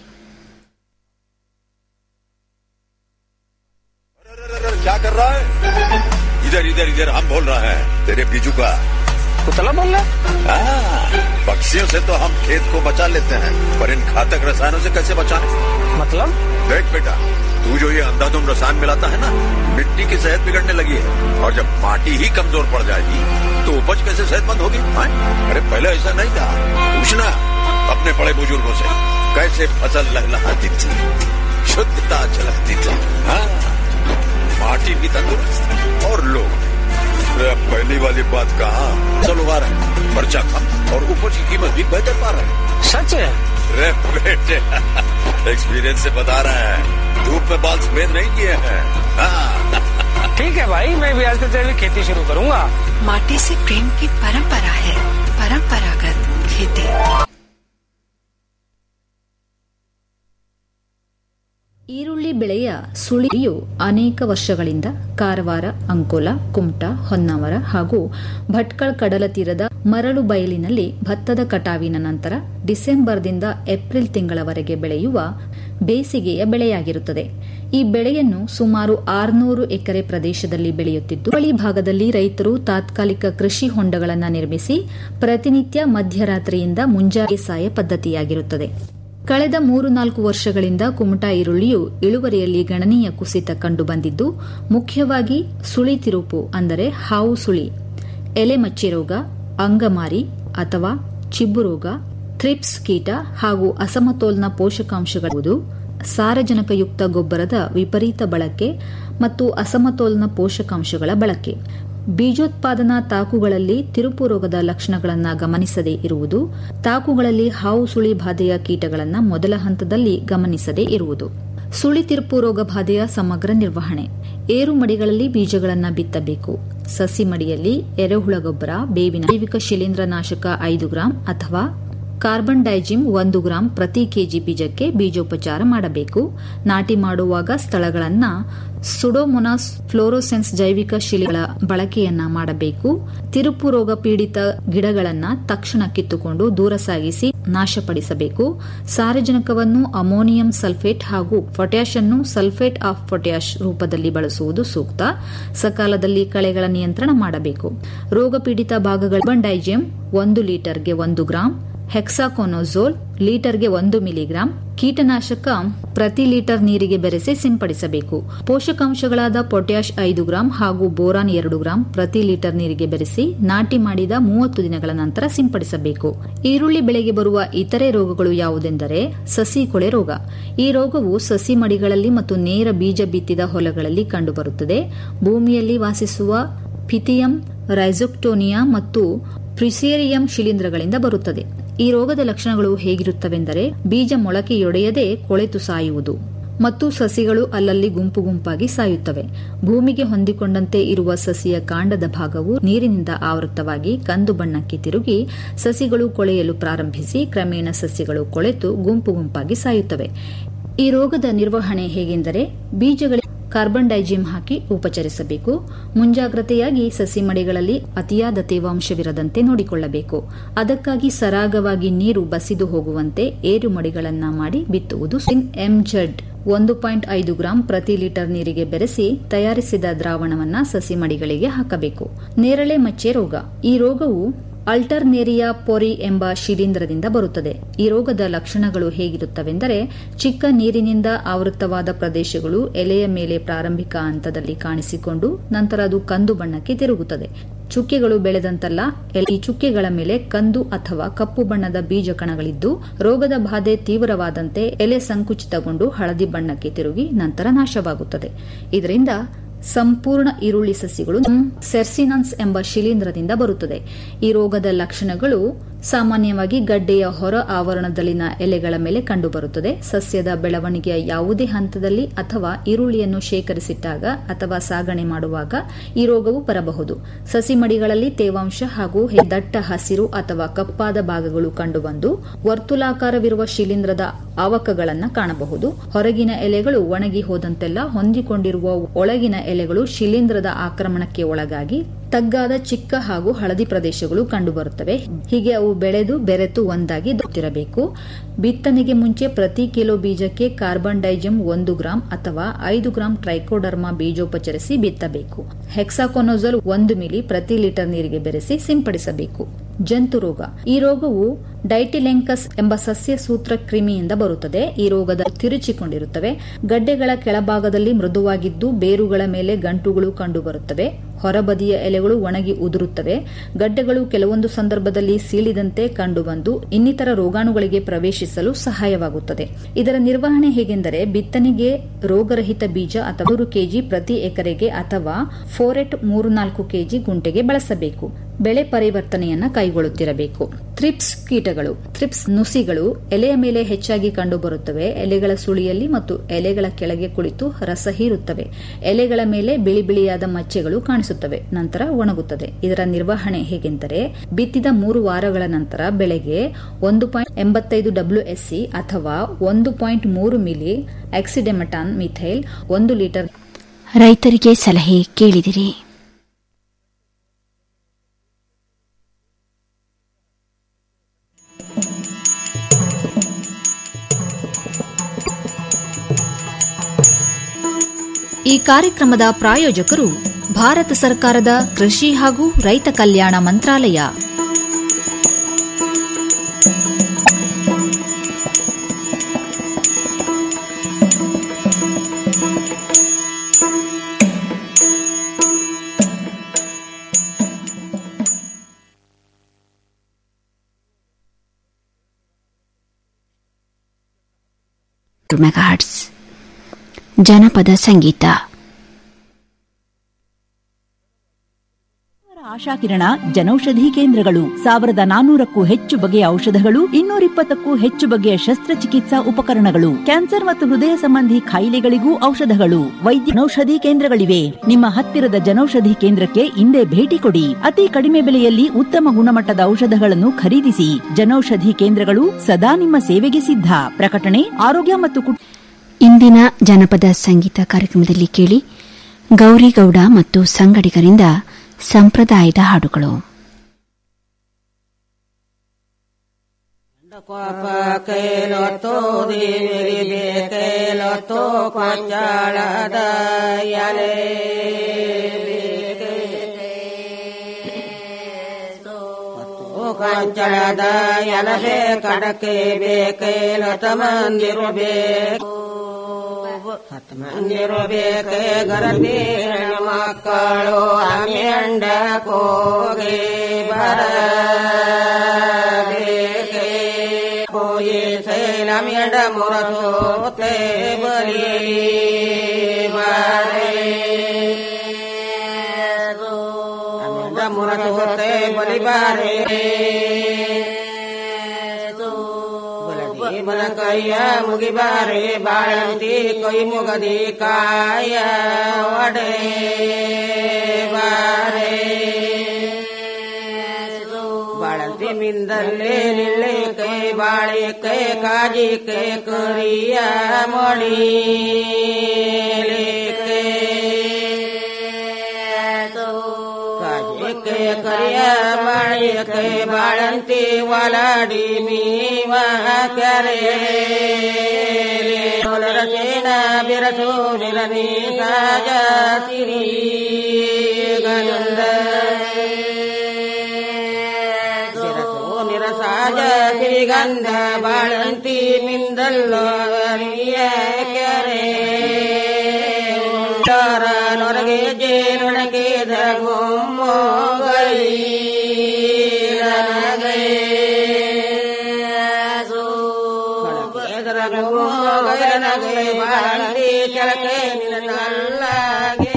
क्या कर रहा है इधर इधर इधर हम बोल रहे हैं तेरे बीजू का कुतला बोल रहा हाँ, पक्षियों से तो हम खेत को बचा लेते हैं पर इन घातक रसायनों से कैसे बचाएं? मतलब देख बेटा तू जो ये अंधाधुंध रसायन मिलाता है ना मिट्टी की सेहत बिगड़ने लगी है और जब माटी ही कमजोर पड़ जाएगी तो उपज कैसे सेहतमंद होगी हाँ? अरे पहले ऐसा नहीं था पूछना अपने बड़े बुजुर्गों से कैसे फसल लहलहाती थी शुद्धता झलकती थी हाँ माटी भी तंदुरुस्त और लोग भी। अरे अब पहली वाली बात कहा फसल उगा रहे हैं, खर्चा कम और उपज की कीमत भी बेहतर पा रहे हैं सच है रे बेटे एक्सपीरियंस से बता रहे हैं धूप में बाल सफेद नहीं किए हैं हाँ। ठीक है भाई मैं भी आज से जैविक खेती शुरू करूंगा माटी से प्रेम की परंपरा है परंपरागत खेती ಈರುಳ್ಳಿ ಬೆಳೆಯ ಸುಳಿಯು ಅನೇಕ ವರ್ಷಗಳಿಂದ ಕಾರವಾರ ಅಂಕೋಲ ಕುಮಟಾ ಹೊನ್ನಾವರ ಹಾಗೂ ಭಟ್ಕಳ ಕಡಲ ತೀರದ ಮರಳು ಬಯಲಿನಲ್ಲಿ ಭತ್ತದ ಕಟಾವಿನ ನಂತರ ಡಿಸೆಂಬರ್ದಿಂದ ಏಪ್ರಿಲ್ ತಿಂಗಳವರೆಗೆ ಬೆಳೆಯುವ ಬೇಸಿಗೆಯ ಬೆಳೆಯಾಗಿರುತ್ತದೆ ಈ ಬೆಳೆಯನ್ನು ಸುಮಾರು ಆರುನೂರು ಎಕರೆ ಪ್ರದೇಶದಲ್ಲಿ ಬೆಳೆಯುತ್ತಿದ್ದು ಬಳಿ ಭಾಗದಲ್ಲಿ ರೈತರು ತಾತ್ಕಾಲಿಕ ಕೃಷಿ ಹೊಂಡಗಳನ್ನು ನಿರ್ಮಿಸಿ ಪ್ರತಿನಿತ್ಯ ಮಧ್ಯರಾತ್ರಿಯಿಂದ ಮುಂಜಾನೆ ಸಾಯ ಪದ್ಧತಿಯಾಗಿರುತ್ತದೆ ಕಳೆದ ಮೂರು ನಾಲ್ಕು ವರ್ಷಗಳಿಂದ ಕುಮಟಾ ಈರುಳ್ಳಿಯು ಇಳುವರಿಯಲ್ಲಿ ಗಣನೀಯ ಕುಸಿತ ಕಂಡುಬಂದಿದ್ದು ಮುಖ್ಯವಾಗಿ ಸುಳಿ ತಿರುಪು ಅಂದರೆ ಹಾವು ಸುಳಿ ಎಲೆ ಮಚ್ಚಿ ರೋಗ ಅಂಗಮಾರಿ ಅಥವಾ ಚಿಬ್ಬು ರೋಗ ಥ್ರಿಪ್ಸ್ ಕೀಟ ಹಾಗೂ ಅಸಮತೋಲನ ಪೋಷಕಾಂಶಗಳು ಸಾರಜನಕಯುಕ್ತ ಗೊಬ್ಬರದ ವಿಪರೀತ ಬಳಕೆ ಮತ್ತು ಅಸಮತೋಲನ ಪೋಷಕಾಂಶಗಳ ಬಳಕೆ ಬೀಜೋತ್ಪಾದನಾ ತಾಕುಗಳಲ್ಲಿ ತಿರುಪು ರೋಗದ ಲಕ್ಷಣಗಳನ್ನು ಗಮನಿಸದೇ ಇರುವುದು ತಾಕುಗಳಲ್ಲಿ ಹಾವು ಸುಳಿ ಬಾಧೆಯ ಕೀಟಗಳನ್ನು ಮೊದಲ ಹಂತದಲ್ಲಿ ಗಮನಿಸದೇ ಇರುವುದು ಸುಳಿ ತಿರುಪು ರೋಗ ಬಾಧೆಯ ಸಮಗ್ರ ನಿರ್ವಹಣೆ ಏರು ಮಡಿಗಳಲ್ಲಿ ಬೀಜಗಳನ್ನು ಬಿತ್ತಬೇಕು ಸಸಿ ಮಡಿಯಲ್ಲಿ ಎರೆಹುಳ ಗೊಬ್ಬರ ಬೇವಿನ ಜೈವಿಕ ಶಿಲೀಂಧ್ರನಾಶಕ ಐದು ಗ್ರಾಂ ಅಥವಾ ಕಾರ್ಬನ್ ಡೈಜಿಮ್ ಒಂದು ಗ್ರಾಂ ಪ್ರತಿ ಕೆಜಿ ಬೀಜಕ್ಕೆ ಬೀಜೋಪಚಾರ ಮಾಡಬೇಕು ನಾಟಿ ಮಾಡುವಾಗ ಸ್ಥಳಗಳನ್ನ ಸುಡೋಮೊನಾಸ್ ಫ್ಲೋರೋಸೆನ್ಸ್ ಜೈವಿಕ ಶಿಲೆಗಳ ಬಳಕೆಯನ್ನ ಮಾಡಬೇಕು ತಿರುಪು ರೋಗ ಪೀಡಿತ ಗಿಡಗಳನ್ನ ತಕ್ಷಣ ಕಿತ್ತುಕೊಂಡು ದೂರ ಸಾಗಿಸಿ ನಾಶಪಡಿಸಬೇಕು ಸಾರಜನಕವನ್ನು ಅಮೋನಿಯಂ ಸಲ್ಫೇಟ್ ಹಾಗೂ ಪೊಟ್ಯಾಷ್ ಅನ್ನು ಸಲ್ಫೇಟ್ ಆಫ್ ಪೊಟ್ಯಾಷ್ ರೂಪದಲ್ಲಿ ಬಳಸುವುದು ಸೂಕ್ತ ಸಕಾಲದಲ್ಲಿ ಕಳೆಗಳ ನಿಯಂತ್ರಣ ಮಾಡಬೇಕು ರೋಗ ಪೀಡಿತ ಭಾಗಗಳ ಡೈಜಿಯಂ ಒಂದು ಲೀಟರ್ಗೆ ಒಂದು ಗ್ರಾಂ ಹೆಕ್ಸಾಕೋನೋಝೋಲ್ ಲೀಟರ್ಗೆ ಒಂದು ಮಿಲಿಗ್ರಾಂ ಕೀಟನಾಶಕ ಪ್ರತಿ ಲೀಟರ್ ನೀರಿಗೆ ಬೆರೆಸಿ ಸಿಂಪಡಿಸಬೇಕು ಪೋಷಕಾಂಶಗಳಾದ ಪೊಟ್ಯಾಷ್ ಐದು ಗ್ರಾಂ ಹಾಗೂ ಬೋರಾನ್ ಎರಡು ಗ್ರಾಂ ಪ್ರತಿ ಲೀಟರ್ ನೀರಿಗೆ ಬೆರೆಸಿ ನಾಟಿ ಮಾಡಿದ ಮೂವತ್ತು ದಿನಗಳ ನಂತರ ಸಿಂಪಡಿಸಬೇಕು ಈರುಳ್ಳಿ ಬೆಳೆಗೆ ಬರುವ ಇತರೆ ರೋಗಗಳು ಯಾವುದೆಂದರೆ ಸಸಿ ಕೊಳೆ ರೋಗ ಈ ರೋಗವು ಸಸಿ ಮಡಿಗಳಲ್ಲಿ ಮತ್ತು ನೇರ ಬೀಜ ಬಿತ್ತಿದ ಹೊಲಗಳಲ್ಲಿ ಕಂಡುಬರುತ್ತದೆ ಭೂಮಿಯಲ್ಲಿ ವಾಸಿಸುವ ಫಿಥಿಯಂ ರೈಸೋಕ್ಟೋನಿಯಾ ಮತ್ತು ಪ್ರಿಸೇರಿಯಂ ಶಿಲೀಂಧ್ರಗಳಿಂದ ಬರುತ್ತದೆ ಈ ರೋಗದ ಲಕ್ಷಣಗಳು ಹೇಗಿರುತ್ತವೆಂದರೆ ಬೀಜ ಮೊಳಕೆಯೊಡೆಯದೆ ಕೊಳೆತು ಸಾಯುವುದು ಮತ್ತು ಸಸಿಗಳು ಅಲ್ಲಲ್ಲಿ ಗುಂಪು ಗುಂಪಾಗಿ ಸಾಯುತ್ತವೆ ಭೂಮಿಗೆ ಹೊಂದಿಕೊಂಡಂತೆ ಇರುವ ಸಸಿಯ ಕಾಂಡದ ಭಾಗವು ನೀರಿನಿಂದ ಆವೃತವಾಗಿ ಕಂದು ಬಣ್ಣಕ್ಕೆ ತಿರುಗಿ ಸಸಿಗಳು ಕೊಳೆಯಲು ಪ್ರಾರಂಭಿಸಿ ಕ್ರಮೇಣ ಸಸ್ಯಗಳು ಕೊಳೆತು ಗುಂಪು ಗುಂಪಾಗಿ ಸಾಯುತ್ತವೆ ಈ ರೋಗದ ನಿರ್ವಹಣೆ ಹೇಗೆಂದರೆ ಬೀಜಗಳಿಗೆ ಕಾರ್ಬನ್ ಡೈಜಿಮ್ ಹಾಕಿ ಉಪಚರಿಸಬೇಕು ಮುಂಜಾಗ್ರತೆಯಾಗಿ ಸಸಿ ಮಡಿಗಳಲ್ಲಿ ಅತಿಯಾದ ತೇವಾಂಶವಿರದಂತೆ ನೋಡಿಕೊಳ್ಳಬೇಕು ಅದಕ್ಕಾಗಿ ಸರಾಗವಾಗಿ ನೀರು ಬಸಿದು ಹೋಗುವಂತೆ ಏರು ಮಡಿಗಳನ್ನ ಮಾಡಿ ಬಿತ್ತುವುದು ಎಂಜೆಡ್ ಒಂದು ಪಾಯಿಂಟ್ ಐದು ಗ್ರಾಂ ಪ್ರತಿ ಲೀಟರ್ ನೀರಿಗೆ ಬೆರೆಸಿ ತಯಾರಿಸಿದ ದ್ರಾವಣವನ್ನ ಸಸಿ ಮಡಿಗಳಿಗೆ ಹಾಕಬೇಕು ನೇರಳೆ ಮಚ್ಚೆ ರೋಗ ಈ ರೋಗವು ಅಲ್ಟರ್ನೇರಿಯಾ ಪೊರಿ ಎಂಬ ಶಿಲೀಂಧ್ರದಿಂದ ಬರುತ್ತದೆ ಈ ರೋಗದ ಲಕ್ಷಣಗಳು ಹೇಗಿರುತ್ತವೆಂದರೆ ಚಿಕ್ಕ ನೀರಿನಿಂದ ಆವೃತವಾದ ಪ್ರದೇಶಗಳು ಎಲೆಯ ಮೇಲೆ ಪ್ರಾರಂಭಿಕ ಹಂತದಲ್ಲಿ ಕಾಣಿಸಿಕೊಂಡು ನಂತರ ಅದು ಕಂದು ಬಣ್ಣಕ್ಕೆ ತಿರುಗುತ್ತದೆ ಚುಕ್ಕೆಗಳು ಬೆಳೆದಂತಲ್ಲ ಈ ಚುಕ್ಕೆಗಳ ಮೇಲೆ ಕಂದು ಅಥವಾ ಕಪ್ಪು ಬಣ್ಣದ ಬೀಜ ಕಣಗಳಿದ್ದು ರೋಗದ ಬಾಧೆ ತೀವ್ರವಾದಂತೆ ಎಲೆ ಸಂಕುಚಿತಗೊಂಡು ಹಳದಿ ಬಣ್ಣಕ್ಕೆ ತಿರುಗಿ ನಂತರ ನಾಶವಾಗುತ್ತದೆ ಇದರಿಂದ ಸಂಪೂರ್ಣ ಈರುಳ್ಳಿ ಸಸಿಗಳು ಸೆರ್ಸಿನನ್ಸ್ ಎಂಬ ಶಿಲೀಂಧ್ರದಿಂದ ಬರುತ್ತದೆ ಈ ರೋಗದ ಲಕ್ಷಣಗಳು ಸಾಮಾನ್ಯವಾಗಿ ಗಡ್ಡೆಯ ಹೊರ ಆವರಣದಲ್ಲಿನ ಎಲೆಗಳ ಮೇಲೆ ಕಂಡುಬರುತ್ತದೆ ಸಸ್ಯದ ಬೆಳವಣಿಗೆಯ ಯಾವುದೇ ಹಂತದಲ್ಲಿ ಅಥವಾ ಈರುಳ್ಳಿಯನ್ನು ಶೇಖರಿಸಿಟ್ಟಾಗ ಅಥವಾ ಸಾಗಣೆ ಮಾಡುವಾಗ ಈ ರೋಗವು ಬರಬಹುದು ಸಸಿ ಮಡಿಗಳಲ್ಲಿ ತೇವಾಂಶ ಹಾಗೂ ದಟ್ಟ ಹಸಿರು ಅಥವಾ ಕಪ್ಪಾದ ಭಾಗಗಳು ಕಂಡುಬಂದು ವರ್ತುಲಾಕಾರವಿರುವ ಶಿಲೀಂಧ್ರದ ಆವಕಗಳನ್ನು ಕಾಣಬಹುದು ಹೊರಗಿನ ಎಲೆಗಳು ಒಣಗಿ ಹೋದಂತೆಲ್ಲ ಹೊಂದಿಕೊಂಡಿರುವ ಒಳಗಿನ ಎಲೆಗಳು ಶಿಲೀಂಧ್ರದ ಆಕ್ರಮಣಕ್ಕೆ ಒಳಗಾಗಿ ತಗ್ಗಾದ ಚಿಕ್ಕ ಹಾಗೂ ಹಳದಿ ಪ್ರದೇಶಗಳು ಕಂಡುಬರುತ್ತವೆ ಹೀಗೆ ಅವು ಬೆಳೆದು ಬೆರೆತು ಒಂದಾಗಿ ದೊತ್ತಿರಬೇಕು ಬಿತ್ತನೆಗೆ ಮುಂಚೆ ಪ್ರತಿ ಕಿಲೋ ಬೀಜಕ್ಕೆ ಕಾರ್ಬನ್ ಡೈಜಮ್ ಒಂದು ಗ್ರಾಂ ಅಥವಾ ಐದು ಗ್ರಾಂ ಟ್ರೈಕೋಡರ್ಮಾ ಬೀಜೋಪಚರಿಸಿ ಬಿತ್ತಬೇಕು ಹೆಕ್ಸಾಕೊನೋಜಲ್ ಒಂದು ಮಿಲಿ ಪ್ರತಿ ಲೀಟರ್ ನೀರಿಗೆ ಬೆರೆಸಿ ಸಿಂಪಡಿಸಬೇಕು ಜಂತು ರೋಗ ಈ ರೋಗವು ಡೈಟಿಲೆಂಕಸ್ ಎಂಬ ಸಸ್ಯ ಸೂತ್ರ ಕ್ರಿಮಿಯಿಂದ ಬರುತ್ತದೆ ಈ ರೋಗದ ತಿರುಚಿಕೊಂಡಿರುತ್ತವೆ ಗಡ್ಡೆಗಳ ಕೆಳಭಾಗದಲ್ಲಿ ಮೃದುವಾಗಿದ್ದು ಬೇರುಗಳ ಮೇಲೆ ಗಂಟುಗಳು ಕಂಡುಬರುತ್ತವೆ ಹೊರಬದಿಯ ಎಲೆಗಳು ಒಣಗಿ ಉದುರುತ್ತವೆ ಗಡ್ಡೆಗಳು ಕೆಲವೊಂದು ಸಂದರ್ಭದಲ್ಲಿ ಸೀಳಿದಂತೆ ಕಂಡುಬಂದು ಇನ್ನಿತರ ರೋಗಾಣುಗಳಿಗೆ ಪ್ರವೇಶಿಸಲು ಸಹಾಯವಾಗುತ್ತದೆ ಇದರ ನಿರ್ವಹಣೆ ಹೇಗೆಂದರೆ ಬಿತ್ತನೆಗೆ ರೋಗರಹಿತ ಬೀಜ ಅಥವಾ ನೂರು ಕೆಜಿ ಪ್ರತಿ ಎಕರೆಗೆ ಅಥವಾ ಫೋರೆಟ್ ಮೂರು ನಾಲ್ಕು ಕೆಜಿ ಗುಂಟೆಗೆ ಬಳಸಬೇಕು ಬೆಳೆ ಪರಿವರ್ತನೆಯನ್ನ ಕೈಗೊಳ್ಳುತ್ತಿರಬೇಕು ಥ್ರಿಪ್ಸ್ ಕೀಟಗಳು ಥ್ರಿಪ್ಸ್ ನುಸಿಗಳು ಎಲೆಯ ಮೇಲೆ ಹೆಚ್ಚಾಗಿ ಕಂಡುಬರುತ್ತವೆ ಎಲೆಗಳ ಸುಳಿಯಲ್ಲಿ ಮತ್ತು ಎಲೆಗಳ ಕೆಳಗೆ ಕುಳಿತು ರಸ ಹೀರುತ್ತವೆ ಎಲೆಗಳ ಮೇಲೆ ಬಿಳಿ ಬಿಳಿಯಾದ ಮಚ್ಚೆಗಳು ಕಾಣಿಸುತ್ತವೆ ನಂತರ ಒಣಗುತ್ತದೆ ಇದರ ನಿರ್ವಹಣೆ ಹೇಗೆಂದರೆ ಬಿತ್ತಿದ ಮೂರು ವಾರಗಳ ನಂತರ ಬೆಳೆಗೆ ಒಂದು ಪಾಯಿಂಟ್ ಎಂಬತ್ತೈದು ಡಬ್ಲ್ಯೂಎಸ್ಸಿ ಅಥವಾ ಒಂದು ಪಾಯಿಂಟ್ ಮೂರು ಮಿಲಿ ಆಕ್ಸಿಡೆಮಟಾನ್ ಮಿಥೈಲ್ ಒಂದು ಲೀಟರ್ ರೈತರಿಗೆ ಸಲಹೆ ಕೇಳಿದಿರಿ ಈ ಕಾರ್ಯಕ್ರಮದ ಪ್ರಾಯೋಜಕರು ಭಾರತ ಸರ್ಕಾರದ ಕೃಷಿ ಹಾಗೂ ರೈತ ಕಲ್ಯಾಣ ಮಂತ್ರಾಲಯ ಮೆಗಾಹರ್ಟ್ಸ್ ಜನಪದ ಸಂಗೀತ ಆಶಾಕಿರಣ ಜನೌಷಧಿ ಕೇಂದ್ರಗಳು ಸಾವಿರದ ನಾನೂರಕ್ಕೂ ಹೆಚ್ಚು ಬಗೆಯ ಔಷಧಗಳು ಇನ್ನೂರಿಪ್ಪತ್ತಕ್ಕೂ ಹೆಚ್ಚು ಬಗೆಯ ಶಸ್ತ್ರಚಿಕಿತ್ಸಾ ಉಪಕರಣಗಳು ಕ್ಯಾನ್ಸರ್ ಮತ್ತು ಹೃದಯ ಸಂಬಂಧಿ ಕಾಯಿಲೆಗಳಿಗೂ ಔಷಧಗಳು ವೈದ್ಯ ಜನೌಷಧಿ ಕೇಂದ್ರಗಳಿವೆ ನಿಮ್ಮ ಹತ್ತಿರದ ಜನೌಷಧಿ ಕೇಂದ್ರಕ್ಕೆ ಇಂದೇ ಭೇಟಿ ಕೊಡಿ ಅತಿ ಕಡಿಮೆ ಬೆಲೆಯಲ್ಲಿ ಉತ್ತಮ ಗುಣಮಟ್ಟದ ಔಷಧಗಳನ್ನು ಖರೀದಿಸಿ ಜನೌಷಧಿ ಕೇಂದ್ರಗಳು ಸದಾ ನಿಮ್ಮ ಸೇವೆಗೆ ಸಿದ್ಧ ಪ್ರಕಟಣೆ ಆರೋಗ್ಯ ಮತ್ತು ಕುಟುಂಬ ಇಂದಿನ ಜನಪದ ಸಂಗೀತ ಕಾರ್ಯಕ್ರಮದಲ್ಲಿ ಕೇಳಿ ಗೌರಿಗೌಡ ಮತ್ತು ಸಂಗಡಿಗರಿಂದ ಸಂಪ್ರದಾಯದ ಹಾಡುಗಳು ಕೇಲೊತ್ತು ದಿವಿರಿಬೆ ಕೇಲೊತ್ತು ಕೊಂಜಾಳದ ಎಲೆ ಕಂಚಳದ ಎಲಬೆ ಕಡಕೆ ಬೇಕೇಲತ ಮಂದಿರಬೇಕು ಹತ್ತು ಮಂದಿರಬೇಕೆ ಗರತಿ ಮಕ್ಕಳು ಅಂಗಂಡ ಕೋಗೆ ಬರಬೇಕೆ ಕೋಯಿ ಸೈಲಮಿಯಡ ಮುರಸೋತೆ ಬಲಿ ಬಾರೆ ಮುರಸೋತೆ ಬಲಿ ಬಾರೆ ಬಲ ಕೈಯ ಮುಗಿಬಾರೆ ಬಾಳಂತಿ ಕೈ ಮುಗದಿ ಕಾಯ ಒಡೆ ಬಾರೆ ಬಾಳಂತಿ ಮಿಂದಲ್ಲೇ ನಿಲ್ಲೆ ಕೈ ಬಾಳೆ ಕೈ ಕಾಜಿ ಕೈ ಕರಿಯ ಮಣಿ ಕೈ ಕರಿಯ ಬಾಳೆ ಕೈ ಬಾಳಂತಿ ಒಲಾಡಿ ಮೀವ ಕ್ಯಾರೆ ರಚೇನ ಬಿರಸು ನಿರನಿ ಸಾಜ ಸಿರಿ ಗಂಧ ಬಿರಸು ನಿರಸಾಜ ಸಿರಿಗಂಧ ಬಾಳಂತಿ ಮಿಂದಲ್ಲೋ ಕ್ಯಾರೆ ನೊರಗೆ ಜೇನೊಳಗೆ ಧಗುಮ್ಮೋ ಗೈ ಬಾಳಂತಿ ಚಳಕೆ ನಿನ್ನಲ್ಲಾಗೆ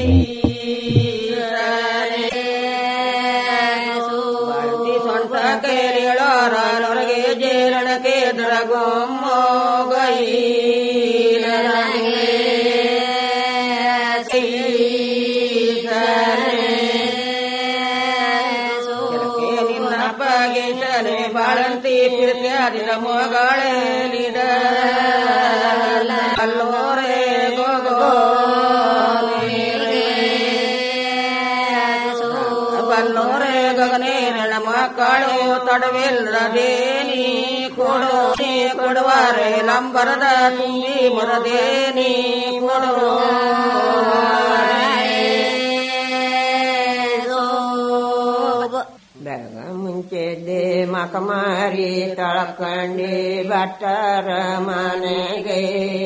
ಬಾಳಂತಿ ಸ್ವಂತ ಕೇಳಿಗಳೋರ ನೊರಗೆ ಜೇನೊಳಗೆ ಧಗುಮ್ಮೋ ಗೈ ನಿನ್ನ ಪಗೇಶನೆ ಬಾಳಂತಿ ಪ್ರೀತ್ಯಾದಿನ ಮೊಗಳೇ ನಿಡ ಅಲ್ಲೋರೆ ಗೊಗೋ ಮಕ್ಕಳು ತಡವಿಲ್ಲದೇನಿ ಕೊಡು ನೀ ಕೊಡುವರೆ ಲಂಬರದ ತುಂಬಿ ಮರದೇನಿ ಕೊಡು ಬೆಳಗ ಮುಂಚೆದ್ದೆ ಮಕಮಾರಿ ತಳಕಂಡಿ ಭಟ್ಟರ ಮನೆಗೆ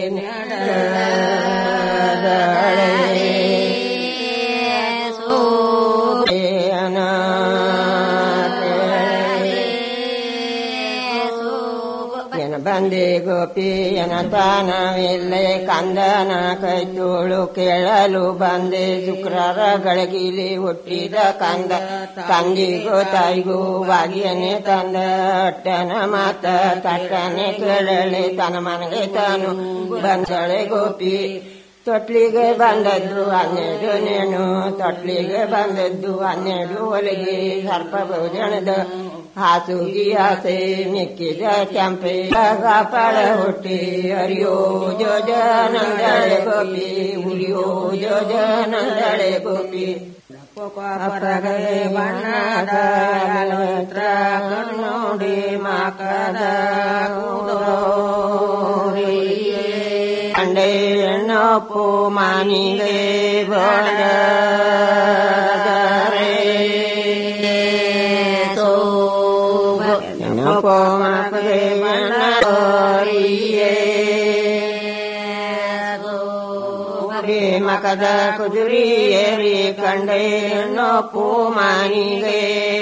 ಎನ ಬಂದೆ ಗೋಪಿ ಎನ ತಾನವಿಲ್ಲೆ ಕಂದನ ಕೈ ತೋಳು ಕೇಳಲು ಬಂದೆ ಶುಕ್ರರ ಗಳಗಿಲಿ ಹುಟ್ಟಿದ ಕಂದ ತಂದಿಗೂ ತಾಯಿಗೂ ಬಾಗಿಯನೆ ತಂದ ಅಟ್ಟನ ಮಾತ ತಟ್ಟನೆ ಕೇಳಲೆ ತನ್ನ ಮನೆಗೆ ತಾನು ಬಂದಳೆ ಗೋಪಿ ತೊಟ್ಲಿಗೆ ಬಂದದ್ದು ಹನ್ನೆರಡು ನೇಣು ತೊಟ್ಲಿಗೆ ಬಂದದ್ದು ಹನ್ನೆರಡು ಒಳಗೆ ಸರ್ಪ ಭೋಜನದ ಹಾಸುಗಿ ಆಸೆ ಮಿಕ್ಕಿದ ಕೆಂಪೆ ಕಾಪಾಡ ಹುಟ್ಟಿ ಹರಿಯೋ ಜೋಜನಂದಳೆ ಗೋಪಿ ಉರಿಯೋ ಜೋಜನಂದಳೆ ಗೋಪಿ ಅಪರಗೆ ಬಣ್ಣದ ಮಂತ್ರ ಕಣ್ಣೋಡಿ ಮಾಕದ ಕಂಡೆ ನಪ್ಪು ಮಾನಿಗೆ ಬಡದರೆ ನಪ್ಪು ಮಾಕಗೆ ಬಣ್ಣರಿಯೇ ಮಕದ ಕುದುರಿಯೇರಿ ಕಂಡೆ ನಪ್ಪು ಮಾನಿಗೆ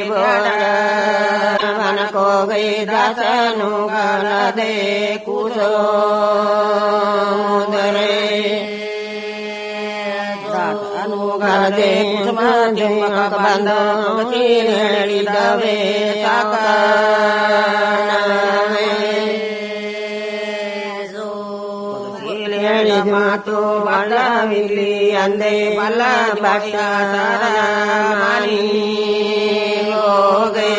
ಬಡವನ ಕೋಗೈ ದಾಸನು ಗಲದೆ ಕೂಸೋ ಮುದರೆ ಗಲದೆ ಬಂದ ಹೇಳಿದವೆ ಹೇಳಿದ ಮಾತು ಬಲ್ಲವಿಲ್ಲಿ ಅಂದೆ ಬಲ್ಲ ಭಕ್ತ ಮಾನಿ ಹೋಗೆ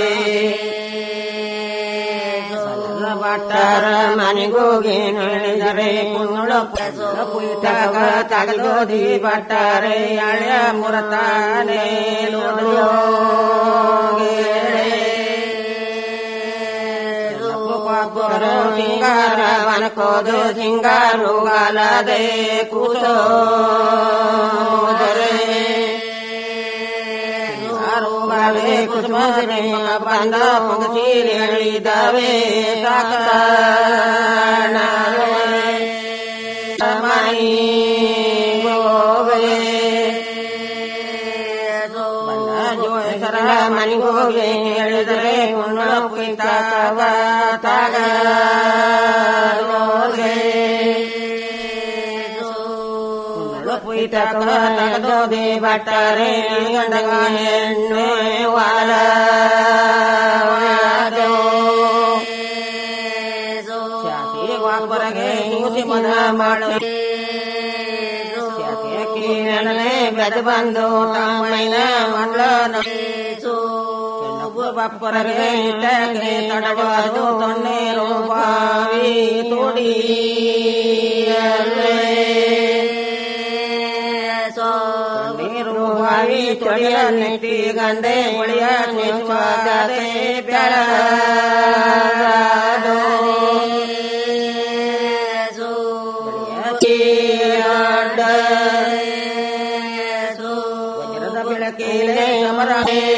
ಭಟ್ಟರ ಮನೆಗೋಗಿ ನಡೆದರೆ ಕುಂಗಳ ಪುಯ್ತಗ ತಗದೋದಿ ಭಟ್ಟರೆ ಹಳೆಯ ಮುರತಾನೆ ಸಿಂಗಾರ ವನಕೋದು ಸಿಂಗಾರು ಗಲದೆ ಕೂಸೋ ಬಾಳೆ ಕುಸುಮನೆ ಬಂದ ಪಂಗಸೀರಿ ಹೇಳಿದವೆ ಸಾಕಣಿ ಜೋಸರ ಮನಿಗೋಗೆ ಹೇಳಿದರೆ ಉಣ್ಣಳ ಕುಯ್ತಾವ ತಾಗ ತಗದೋದೆ ಬಟ್ಟರೆ ಗಂಡಗ ಹೆಣ್ಣು ವಾಲ ಒಬ್ಬರಿಗೆ ಹಿಂಗುಸಿ ಮನ ಮಾಡು ನೆನಲೆ ಬೆದ ಬಂದು ತಮ್ಮೈನ ಮಂಡ್ಲನ ಬಪ್ಪರಿಗೆ ಇಟ್ಟಕ್ಕೆ ತಡವಾದು ತೊಣ್ಣೀರು ಬಾವಿ ತುಡಿ ನೀರು ಬಾವಿ ತೊಳೆಯ ನೆಟ್ಟಿ ಗಂಡೆ ಒಳಿಯ ನಿಶ್ವಾಸದೆ ಬೆಳದು ವಜ್ರದ ಬೆಳಕಿಲೆ ಸಮರ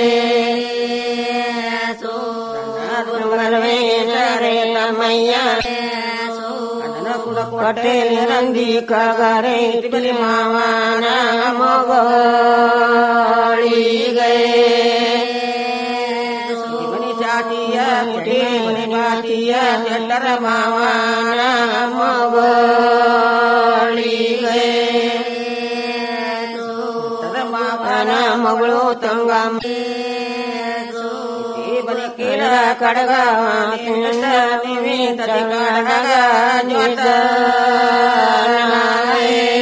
ತಮ್ಮಯ್ಯ ಕೊಟ್ಟೆ ನಿರಂದಿ ಕಗರೆ ಇಟ್ಲಿ ಮಾವನ ಮಗಳಿಗೆ ಮನಿ ಜಾತಿಯ ಮುಟಿ ಮನಿ ಜಾತಿಯ ಎಲ್ಲರ ಮಾವನ ಮಗಳಿಗೆ ಮಾವನ ಮಗಳು ತಂಗಮ್ಮ ಬದುಕಿನ ಕಡಗ ನಿಮಿತ್ತ ಕಡಗ ಜ್ಯೋತ